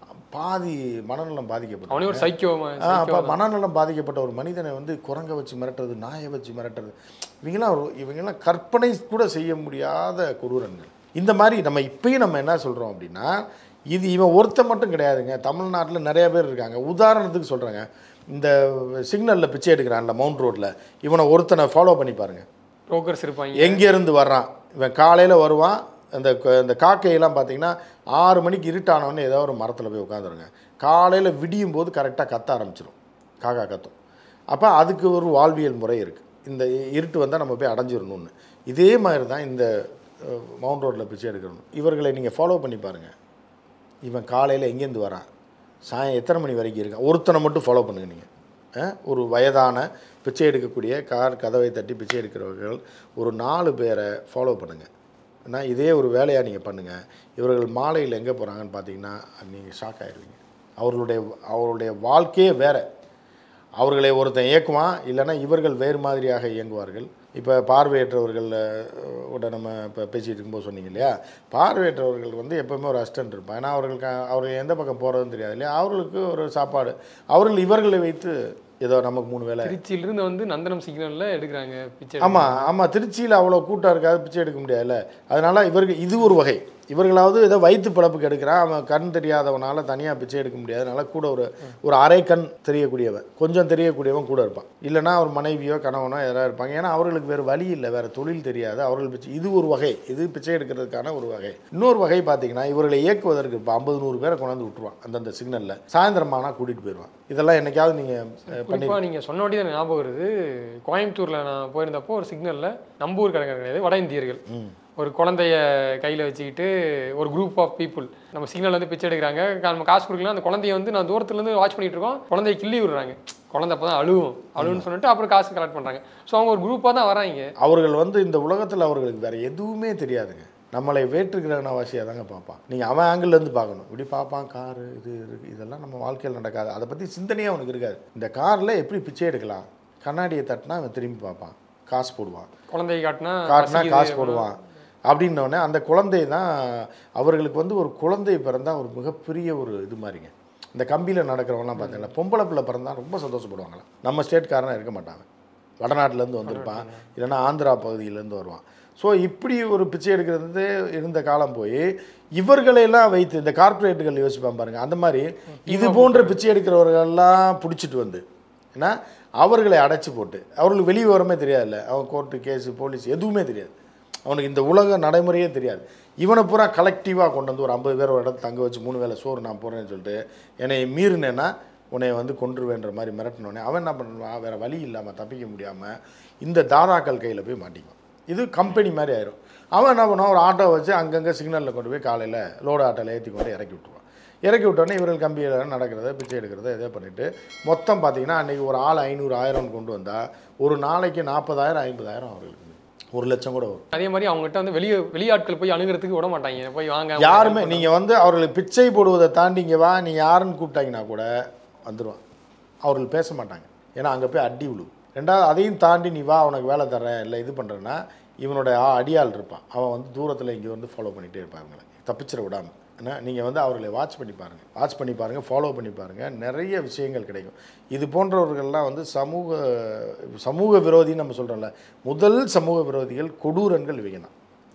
பாதி மனநலம் பாதிக்கப்பட்ட அவனே ஒரு சைக்கோமா ஆ, அப்ப மனநலம் பாதிக்கப்பட்ட ஒரு மனிதனை வந்து குரங்கை வச்சு மிரட்டுறது நாயை வச்சு மிரட்டுறது இவங்கெல்லாம் ஒரு- இவங்கெல்லாம் கற்பனை கூட செய்ய முடியாத கொடூரங்கள் இந்த மாதிரி நம்ம இப்பயும் நம்ம என்ன சொல்கிறோம் அப்படின்னா இது இவன் ஒருத்தன் மட்டும் கிடையாதுங்க தமிழ்நாட்டில் நிறைய பேர் இருக்காங்க உதாரணத்துக்கு சொல்கிறேங்க இந்த சிக்னலில் பிச்சை எடுக்கிறான்ல மவுண்ட் ரோட்டில் இவனை ஒருத்தனை ஃபாலோ பண்ணி பாருங்க புரோக்கர்ஸ் இருப்பாங்க எங்கேருந்து வர்றான் இவன் காலையில் வருவான் அந்த க- இந்த காக்கையெல்லாம் பார்த்தீங்கன்னா ஆறு மணிக்கு இருட்டானவொடனே ஏதோ ஒரு மரத்தில் போய் உட்காந்துருங்க காலையில் விடியும் போது கரெக்டாக கத்த ஆரம்பிச்சிடும் காக்கா கத்தும் அப்போ அதுக்கு ஒரு வாழ்வியல் முறை இருக்குது இந்த இருட்டு வந்தால் நம்ம போய் அடைஞ்சிடணும்னு இதே மாதிரி தான் இந்த அஹ், மவுண்ட் ரோட்டில் பிச்சை எடுக்கணும் இவர்களை நீங்கள் ஃபாலோ பண்ணி பாருங்கள் இவன் காலையில் எங்கேருந்து வரான் சாயம் எத்தனை மணி வரைக்கும் இருக்கான் ஒருத்தனை மட்டும் ஃபாலோ பண்ணுங்க நீங்கள் ஒரு வயதான பிச்சை எடுக்கக்கூடிய கார் கதவை தட்டி பிச்சை எடுக்கிறவர்கள் ஒரு நாலு பேரை ஃபாலோ பண்ணுங்கள் ஏன்னா இதே ஒரு வேலையாக நீங்கள் பண்ணுங்கள் இவர்கள் மாலையில் எங்கே போகிறாங்கன்னு பார்த்தீங்கன்னா நீங்கள் ஷாக் ஆயிடுவீங்க அவர்களுடைய அவர்களுடைய வாழ்க்கையே வேறு அவர்களை ஒருத்தன் இயக்குவான் இல்லைன்னா இவர்கள் வேறு மாதிரியாக இயங்குவார்கள் இப்போ பார்வையற்றவர்கள் அஹ், உட நம்ம இப்போ பேசிகிட்டு இருக்கும்போது சொன்னீங்க இல்லையா பார்வையற்றவர்கள் வந்து எப்போவுமே ஒரு அசிஸ்டன்ட் இருப்பான் ஏன்னா அவர்களுக்கு அவர்கள் எந்த பக்கம் போகிறதுன்னு தெரியாது இல்லையா அவர்களுக்கு ஒரு சாப்பாடு அவர்கள் இவர்களை வைத்து ஏதோ நமக்கு மூணு வேலை திருச்சியிலிருந்து வந்து நந்தனம் சிக்னல்ல எடுக்கிறாங்க பிச்சை ஆமாம் ஆமாம் திருச்சியில் அவ்வளோ கூட்டம் இருக்காது பிச்சை எடுக்க முடியாதுல்ல அதனால் இவர்கள் இது ஒரு வகை இவர்களாவது ஏதோ வயிற்று பிழப்புக்கு எடுக்கிறான் அவன் கண் தெரியாதவனால தனியாக பிச்சை எடுக்க முடியாது அதனால கூட ஒரு ஒரு அரை கண் தெரியக்கூடியவன் கொஞ்சம் தெரியக்கூடியவன் கூட இருப்பான் இல்லைன்னா அவர் மனைவியோ கணவனோ யாராவது இருப்பாங்க ஏன்னா அவர்களுக்கு வேறு வழி இல்லை வேறு தொழில் தெரியாது அவர்கள் பிச்சை இது ஒரு வகை இது பிச்சை எடுக்கிறதுக்கான ஒரு வகை இன்னொரு வகை பார்த்தீங்கன்னா இவர்களை இயக்குவதற்கு இப்போ ஐம்பது நூறு பேரை கொண்டாந்து விட்டுருவான் அந்தந்த சிக்னலில் சாயந்தரமானா கூட்டிகிட்டு போயிடுவான் இதெல்லாம் என்னைக்காவது நீங்கள் பண்ணி குறிப்பாக நீங்கள் சொன்னபடி தான் ஞாபகம் வருது கோயம்புத்தூரில் நான் போயிருந்தப்போ ஒரு சிக்னலில் நம்ம ஊர் கடற்கரை கிடையாது வட இந்தியர்கள் ஒரு குழந்தைய கையில் வச்சுக்கிட்டு ஒரு குரூப் ஆஃப் பீப்புள் நம்ம சிக்னல் வந்து பிச்சை எடுக்கிறாங்க கா- நம்ம காசு கொடுக்கலாம் அந்த குழந்தைய வந்து நான் தூரத்துலேருந்து வாட்ச் பண்ணிட்டு இருக்கோம் குழந்தைய கிள்ளி விடுறாங்க குழந்தை அப்போ தான் அழுவும் அழுவுன்னு சொல்லிட்டு அப்புறம் காசு கலெக்ட் பண்ணுறாங்க ஸோ அவங்க ஒரு குரூப்பாக தான் வராங்க அவர்கள் வந்து இந்த உலகத்தில் அவர்களுக்கு வேறு எதுவுமே தெரியாதுங்க நம்மளை வேற்றுக்கிரகணவாசியாக தாங்க பார்ப்பான் நீங்கள் அவன் ஆங்கிள்லேருந்து பார்க்கணும் இப்படி பார்ப்பான் காரு இது இருக்கு இதெல்லாம் நம்ம வாழ்க்கையில் நடக்காது அதை பற்றி சிந்தனையே அவனுக்கு இருக்காது இந்த காரில் எப்படி பிச்சை எடுக்கலாம் கண்ணாடியை தட்டினா அவன் திரும்பி பார்ப்பான் காசு போடுவான் குழந்தைய காட்டினா காட்டினா பசிக்குது காசு போடுவான் அப்படின்னோடனே அந்த குழந்தை தான் அவர்களுக்கு வந்து ஒரு குழந்தை பிறந்தா ஒரு மிகப்பெரிய ஒரு இது மாதிரிங்க இந்த கம்பியில் நடக்கிறவங்களாம் பார்த்தீங்களா பொம்பளை பிள்ளை பிறந்தா ரொம்ப சந்தோஷப்படுவாங்களாம் நம்ம ஸ்டேட்காரனா இருக்க மாட்டாங்க வடநாட்டிலேருந்து வந்திருப்பான் இல்லைன்னா ஆந்திரா பகுதியிலேருந்து வருவான் ஸோ இப்படி ஒரு பிச்சை எடுக்கிறது வந்து இருந்த காலம் போய் இவர்களையெல்லாம் வைத்து இந்த கார்ப்பரேட்டுகள் யோசிப்பான் பாருங்க அந்த மாதிரி இது போன்ற பிச்சை எடுக்கிறவர்களெல்லாம் பிடிச்சிட்டு வந்து ஏன்னா அவர்களை அடைச்சி போட்டு அவர்களுக்கு வெளியே வரமே தெரியாதுல்ல அவன் கோர்ட்டு கேஸு போலீஸ் எதுவுமே தெரியாது அவனுக்கு இந்த உலக நடைமுறையே தெரியாது இவனை பூரா கலெக்டிவாக கொண்டு வந்து ஒரு ஐம்பது பேர் ஒரு இடத்துல தங்க வச்சு மூணு வேளை சோறு நான் போகிறேன்னு சொல்லிட்டு என்னை மீறினேன்னா உன்னை வந்து கொன்றுவேன்ற மாதிரி மிரட்டினோடனே அவன் என்ன பண்ணுவான் வேறு வழி இல்லாமல் தப்பிக்க முடியாமல் இந்த தாதாக்கள் கையில் போய் மாட்டிக்குவான் இது கம்பெனி மாதிரி ஆயிரும் அவன் என்ன பண்ணுவான் ஒரு ஆட்டோ வச்சு அங்கங்கே சிக்னலில் கொண்டு போய் காலையில் லோடு ஆட்டோவில் ஏற்றி கொண்டு இறக்கி விட்டுருவான் இறக்கி விட்டோன்னே இவர்கள் கம்பியில் நடக்கிறத பிச்சை எடுக்கிறத இதே பண்ணிவிட்டு மொத்தம் பார்த்தீங்கன்னா அன்றைக்கி ஒரு ஆள் ஐநூறு ஆயிரம் கொண்டு வந்தால் ஒரு நாளைக்கு நாற்பதாயிரம் ஐம்பதாயிரம் அவர்களுக்கு ஒரு லட்சம் கூட வரும் அதே மாதிரி அவங்ககிட்ட வந்து வெளியே வெளியாட்கள் போய் அணுகிறதுக்கு விட மாட்டாங்க போய் வாங்க யாருமே நீங்கள் வந்து அவர்களுக்கு பிச்சை போடுவதை தாண்டி இங்கே வா நீ யாருன்னு கூப்பிட்டாங்கன்னா கூட வந்துடுவான் அவர்கள் பேச மாட்டாங்க ஏன்னா அங்கே போய் அடி விழு ரெண்டாவது அதையும் தாண்டி நீ வா உனக்கு வேலை தரேன் இல்லை இது பண்ணுறேன்னா இவனோட ஆ- அடியாள் இருப்பான் அவன் வந்து தூரத்தில் இங்கே வந்து ஃபாலோ பண்ணிகிட்டே இருப்பாங்க தப்பிச்சிட விடாமல் ஏன்னா நீங்கள் வந்து அவர்களை வாட்ச் பண்ணி பாருங்கள் வாட்ச் பண்ணி பாருங்கள் ஃபாலோ பண்ணி பாருங்கள் நிறைய விஷயங்கள் கிடைக்கும் இது போன்றவர்கள்லாம் வந்து சமூக சமூக விரோதின்னு நம்ம சொல்கிறோம்ல முதல் சமூக விரோதிகள் கொடூரங்கள் இவங்க தான்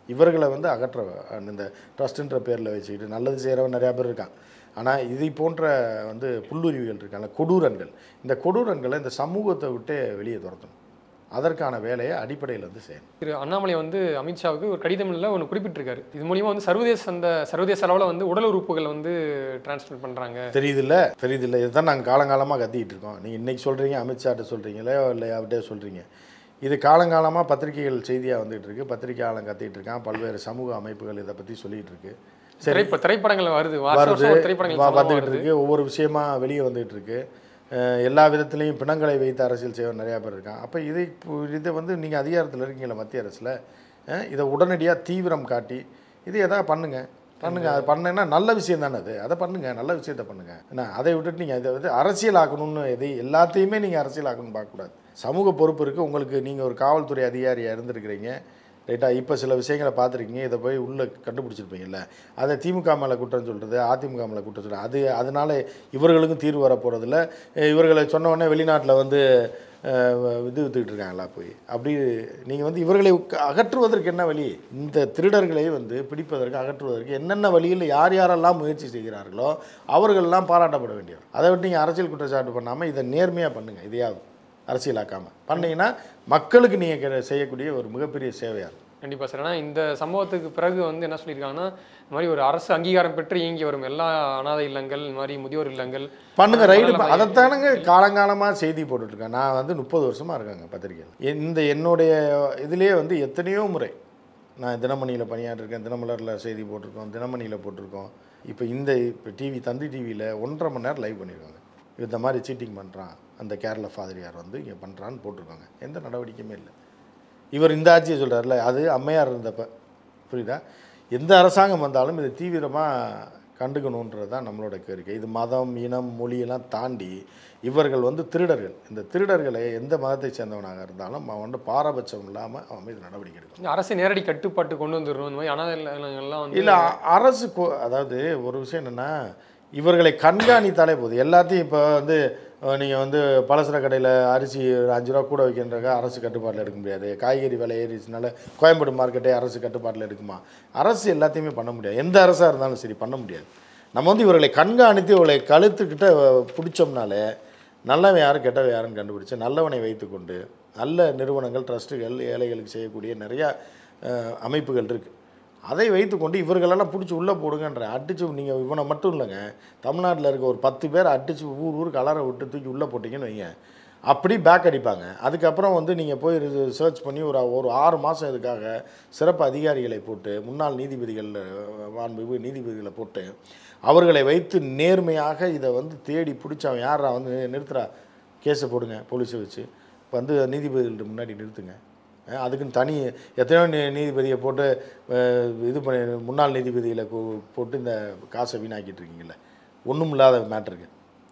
இவர்களை வந்து அகற்ற அஹ் இந்த ட்ரஸ்ட்டுன்ற பேரில் வச்சுக்கிட்டு நல்லது செய்கிறவன் நிறையா பேர் இருக்கான் ஆனால் இதை போன்ற வந்து புல்லுருவிகள் இருக்காங்க கொடூரன்கள் இந்த கொடூரன்களை இந்த சமூகத்தை விட்டு வெளியே துரத்தணும் அதற்கான வேலையை அடிப்படையில் வந்து செய்யணும் திரு அண்ணாமலை வந்து அமித்ஷாவுக்கு ஒரு கடிதமில் ஒன்று குறிப்பிட்டிருக்காரு இது மூலியமா வந்து சர்வதேச அந்த சர்வதேச அளவில் வந்து உடல் உறுப்புகள் வந்து டிரான்ஸ்ஃபர் பண்ணுறாங்க தெரியுதுல்ல தெரியுதுல்ல இதுதான் நாங்கள் காலங்காலமாக கத்திக்கிட்டு இருக்கோம் நீங்கள் இன்றைக்கி சொல்கிறீங்க அமித்ஷாட்ட சொல்கிறீங்களே இல்லை அவர்கிட்ட சொல்கிறீங்க இது காலங்காலமாக பத்திரிகைகள் செய்தியாக வந்துகிட்டு இருக்கு பத்திரிகையாளன் கத்திட்டு இருக்கான் பல்வேறு சமூக அமைப்புகள் இதை பற்றி சொல்லிகிட்டு இருக்கு சரி திரைப்ப திரைப்படங்கள் வருது வருஷம் வருது வருஷம் ஒரு திரைப்படங்கள் வ- சம்பந்தமா வந்துகிட்டு வருது இருக்கு ஒவ்வொரு விஷயமா வெளியே வந்துகிட்டு இருக்கு அஹ் எல்லா விதத்துலேயும் பிணங்களை வைத்து அரசியல் செய்வர் நிறையா பேர் இருக்கான் அப்போ இதை பு- இதை வந்து நீங்கள் அதிகாரத்தில் இருக்கீங்களா மத்திய அரசில் இதை உடனடியாக தீவிரம் காட்டி இது எதாவது பண்ணுங்க பண்ணுங்க அது பண்ணுங்கன்னா நல்ல விஷயம் தானே அது அதை பண்ணுங்க நல்ல விஷயத்த பண்ணுங்க என்ன அதை விட்டுட்டு நீங்கள் இதை வந்து அரசியல் ஆக்கணும்னு எதை எல்லாத்தையுமே நீங்கள் அரசியல் ஆக்கணும்னு பார்க்கக்கூடாது சமூக பொறுப்பு இருக்குது உங்களுக்கு நீங்கள் ஒரு காவல்துறை அதிகாரியாக இருந்திருக்கிறீங்க ரைட்டா இப்போ சில விஷயங்களை பார்த்துருக்கீங்க இதை போய் உள்ளே கண்டுபிடிச்சிருப்பீங்கல்ல அதை திமுக மேலே குற்றம் சொல்கிறது அதிமுக மேலே குற்றம் சொல்கிறது அது அதனால இவர்களுக்கும் தீர்வு வர போகிறதில்ல இவர்களை சொன்ன உடனே வெளிநாட்டில் வந்து அஹ், இது வித்துக்கிட்டு இருக்காங்களா போய் அப்படி நீங்கள் வந்து இவர்களை உக்க- அகற்றுவதற்கு என்ன வழி இந்த திருடர்களை வந்து பிடிப்பதற்கு அகற்றுவதற்கு என்னென்ன வழியில் யார் யாரெல்லாம் முயற்சி செய்கிறார்களோ அவர்கள்லாம் பாராட்டப்பட வேண்டியவர் அதை விட்டு நீங்கள் அரசியல் குற்றச்சாட்டு பண்ணாமல் இதை நேர்மையாக பண்ணுங்கள் இதையாவது அரசியலாக்காமல் பண்ணீங்கன்னா மக்களுக்கு நீங்கள் செய்யக்கூடிய ஒரு மிகப்பெரிய சேவையாக இருக்கும் கண்டிப்பா சார் ஏன்னா இந்த சம்பவத்துக்கு பிறகு வந்து என்ன சொல்லியிருக்காங்கன்னா இந்த மாதிரி ஒரு அரசு அங்கீகாரம் பெற்று இயங்கி வரும் எல்லா அனாதை இல்லங்கள் இந்த மாதிரி முதியோர் இல்லங்கள் பண்ணுங்க ரைடு மனநல அதைத்தானுங்க காலங்காலமாக செய்தி போட்டுட்ருக்கேன் நான் வந்து முப்பது வருஷமாக இருக்காங்க பத்திரிக்கையில் இந்த என்னுடைய இதுலேயே வந்து எத்தனையோ முறை நான் தினமணியில் பணியாற்றிருக்கேன் தினமலரில் செய்தி போட்டிருக்கோம் தினமணியில் போட்டிருக்கோம் இப்போ இந்த இப்போ டிவி தந்தி டிவியில் ஒன்றரை மணி நேரம் லைவ் பண்ணியிருக்காங்க இந்த மாதிரி சீட்டிங் பண்ணுறான் அந்த கேரள ஃபாதரியார் வந்து இங்கே பண்ணுறான்னு போட்டிருக்காங்க எந்த நடவடிக்கையுமே இல்லை இவர் இந்த ஆட்சியை சொல்கிறார்ல அது அம்மையார் இருந்தப்ப புரியுதா எந்த அரசாங்கம் வந்தாலும் இதை தீவிரமாக கண்டுக்கணுன்றது தான் நம்மளோட கோரிக்கை இது மதம் இனம் மொழியெல்லாம் தாண்டி இவர்கள் வந்து திருடர்கள் இந்த திருடர்களை எந்த மதத்தை சேர்ந்தவனாக இருந்தாலும் அவன் வந்து பாரபட்சம் இல்லாமல் அவன் மீது நடவடிக்கை எடுக்கணும் இந்த அரசு நேரடி கட்டுப்பாட்டு கொண்டு வந்துடணும் இந்த மாதிரி அனாதை இல்லங்கள்லாம் வந்து இல்லை அரசு கொ- அதாவது ஒரு விஷயம் என்னென்னா இவர்களை கண்காணித்தாலே போதும் எல்லாத்தையும் இப்போ வந்து நீங்கள் வந்து பலசர கடையில் அரிசி ஒரு அஞ்சு ரூபா கூட வைக்கின்றக்க அரசு கட்டுப்பாட்டில் எடுக்க முடியாது காய்கறி விலை ஏறிச்சுனால கோயம்பேடு மார்க்கெட்டே அரசு கட்டுப்பாட்டில் எடுக்குமா அரசு எல்லாத்தையுமே பண்ண முடியாது எந்த அரசாக இருந்தாலும் சரி பண்ண முடியாது நம்ம வந்து இவர்களை கண்காணித்து இவர்களை கழுத்துக்கிட்ட பிடிச்சோம்னாலே நல்லவன் யாரும் கெட்டவன் யாருன்னு கண்டுபிடிச்சு நல்லவனை வைத்துக்கொண்டு நல்ல நிறுவனங்கள் ட்ரஸ்ட்டுகள் ஏழைகளுக்கு செய்யக்கூடிய நிறையா அஹ், அமைப்புகள் இருக்குது அதை வைத்துக்கொண்டு இவர்களெல்லாம் பிடிச்சி உள்ளே போடுங்கன்ற அடித்து நீங்கள் இவனை மட்டும் இல்லைங்க தமிழ்நாட்டில் இருக்க ஒரு பத்து பேர் அடித்து ஊர் ஊர் கலரை விட்டு தூக்கி உள்ளே போட்டிங்கன்னு வைங்க அப்படி பேக் அடிப்பாங்க அதுக்கப்புறம் வந்து நீங்கள் போய் சர்ச் பண்ணி ஒரு ஒரு ஆறு மாதம் இதுக்காக சிறப்பு அதிகாரிகளை போட்டு முன்னாள் நீதிபதிகள் அஹ், மாண்புமிகு நீதிபதிகளை போட்டு அவர்களை வைத்து நேர்மையாக இதை வந்து தேடி பிடிச்சி அவன் யாரா வந்து நிறுத்துறா கேஸை போடுங்க போலீஸை வச்சு வந்து நீதிபதிகள்ட்ட முன்னாடி நிறுத்துங்க அஹ் அதுக்குன்னு தனி எத்தனையோ நீ நீதிபதியை போட்டு அஹ், இது பண்ணி முன்னாள் நீதிபதிகளை கூ- போட்டு இந்த காசை வீணாக்கிட்டு இருக்கீங்கல்ல ஒன்றும் இல்லாத மேட்ருக்கு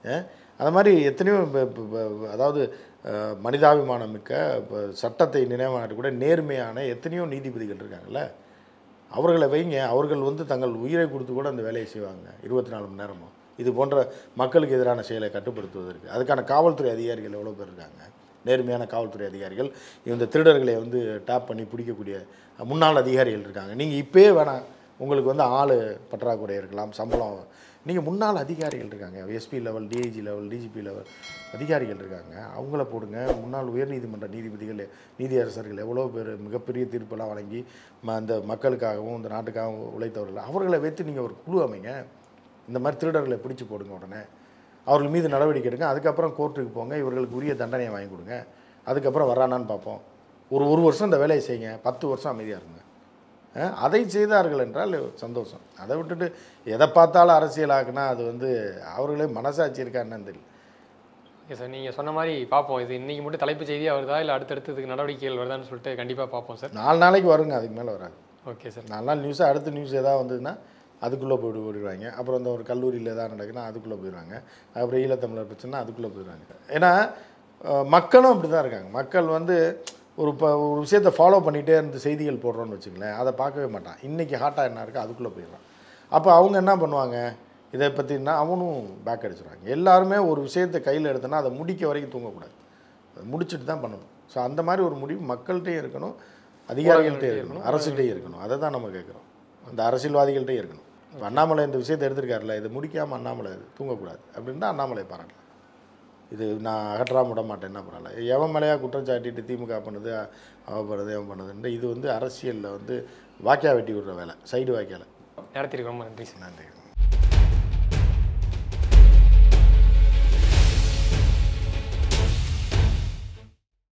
அது மாதிரி எத்தனையோ இப்ப- இப்ப- இப்ப- அதாவது அஹ், மனிதாபிமானம் மிக்க இப்ப சட்டத்தை நினைவாட்டு கூட நேர்மையான எத்தனையோ நீதிபதிகள் இருக்காங்கல்ல அவர்களை வைங்க அவர்கள் வந்து தங்கள் உயிரை கொடுத்து கூட அந்த வேலையை செய்வாங்க இருபத்தி நாலு மணி நேரமும் இது போன்ற மக்களுக்கு எதிரான செயலை கட்டுப்படுத்துவதற்கு அதுக்கான காவல்துறை அதிகாரிகள் எவ்வளோ பேர் இருக்காங்க நேர்மையான காவல்துறை அதிகாரிகள் இந்த திருடர்களை வந்து டேப் பண்ணி பிடிக்கக்கூடிய முன்னாள் அதிகாரிகள் இருக்காங்க நீங்கள் இப்போயே வேணாம் உங்களுக்கு வந்து ஆள் பற்றாக்குறை இருக்கலாம் சம்பளம் நீங்கள் முன்னாள் அதிகாரிகள் இருக்காங்க SP level DIG level DGP level அதிகாரிகள் இருக்காங்க அவங்கள போடுங்க முன்னாள் உயர்நீதிமன்ற நீதிபதிகள் நீதியரசர்கள் எவ்வளோ பேர் மிகப்பெரிய தீர்ப்பெல்லாம் வழங்கி ம அந்த மக்களுக்காகவும் இந்த நாட்டுக்காகவும் உழைத்தவர்கள் அவர்களை வைத்து நீங்கள் ஒரு குழு அமைங்க இந்த மாதிரி திருடர்களை பிடிச்சி போடுங்க உடனே அவர்கள் மீது நடவடிக்கை எடுங்க அதுக்கப்புறம் கோர்ட்டுக்கு போங்க இவர்களுக்கு உரிய தண்டனையை வாங்கி கொடுங்க அதுக்கப்புறம் வரானான்னு பார்ப்போம் ஒரு ஒரு வருஷம் இந்த வேலையை செய்யுங்க பத்து வருஷம் அமைதியாக இருங்க அஹ், அதை செய்தார்கள் என்றால் சந்தோஷம் அதை விட்டுட்டு எதை பார்த்தாலும் அரசியலாக்குனா அது வந்து அவர்களே மனசாட்சி இருக்கா என்னன்னு தெரியல ஓகே சார் நீங்கள் சொன்ன மாதிரி பார்ப்போம் இது இன்னைக்கு மட்டும் தலைப்பு செய்தியாக வருதா இல்லை அடுத்தடுத்து இதுக்கு நடவடிக்கைகள் வருதான்னு சொல்லிட்டு கண்டிப்பாக பார்ப்போம் சார் நாலு நாளைக்கு வருங்க அதுக்கு மேலே வராது ஓகே சார் நாலு நாள் நியூஸ் அடுத்த நியூஸ் எதாவது வந்ததுன்னா அதுக்குள்ளே போய்ட்டு ஓடிடுவாங்க அப்புறம் இந்த ஒரு கல்லூரியில் எதாவது நடக்குன்னா அதுக்குள்ளே போயிடுவாங்க அப்புறம் ஈழத்தமிழர் பிரச்சனை அதுக்குள்ளே போயிடுவாங்க ஏன்னா அஹ், மக்களும் அப்படி தான் இருக்காங்க மக்கள் வந்து ஒரு இப்போ ஒரு விஷயத்தை ஃபாலோ பண்ணிகிட்டே இருந்து செய்திகள் போடுறோன்னு வச்சுங்களேன் அதை பார்க்கவே மாட்டான் இன்றைக்கி ஹாட்டாக என்ன இருக்குது அதுக்குள்ளே போயிடுறான் அப்போ அவங்க என்ன பண்ணுவாங்க இதை பற்றினா அவனும் பேக் அடிச்சிடுவாங்க எல்லாருமே ஒரு விஷயத்தை கையில் எடுத்தோன்னா அதை முடிக்க வரைக்கும் தூங்கக்கூடாது அதை முடிச்சுட்டு தான் பண்ணணும் ஸோ அந்த மாதிரி ஒரு முடிவு மக்கள்கிட்டையும் இருக்கணும் அதிகாரிகள்கிட்டே இருக்கணும் அரசுகிட்டே இருக்கணும் அதை தான் நம்ம கேட்குறோம் அந்த அரசியல்வாதிகள்கிட்டே இருக்கணும் இப்போ அண்ணாமலை இந்த விஷயத்தை எடுத்திருக்காருல்ல இதை முடிக்காமல் அண்ணாமலை தூங்கக்கூடாது அப்படின்னு தான் அண்ணாமலை பாராட்டலாம் இது நான் அகற்றாம விட மாட்டேன் என்ன பண்ணல எவன் மேலேயா குற்றம் சாட்டிட்டு திமுக பண்ணுது அவ பண்ணுது எவன் பண்ணுதுன்ற இது வந்து அரசியலில் வந்து வாக்கியா வெட்டி விடுற வேலை சைடு வாக்கியால நேரத்திற்கு ரொம்ப நன்றி சார் நன்றி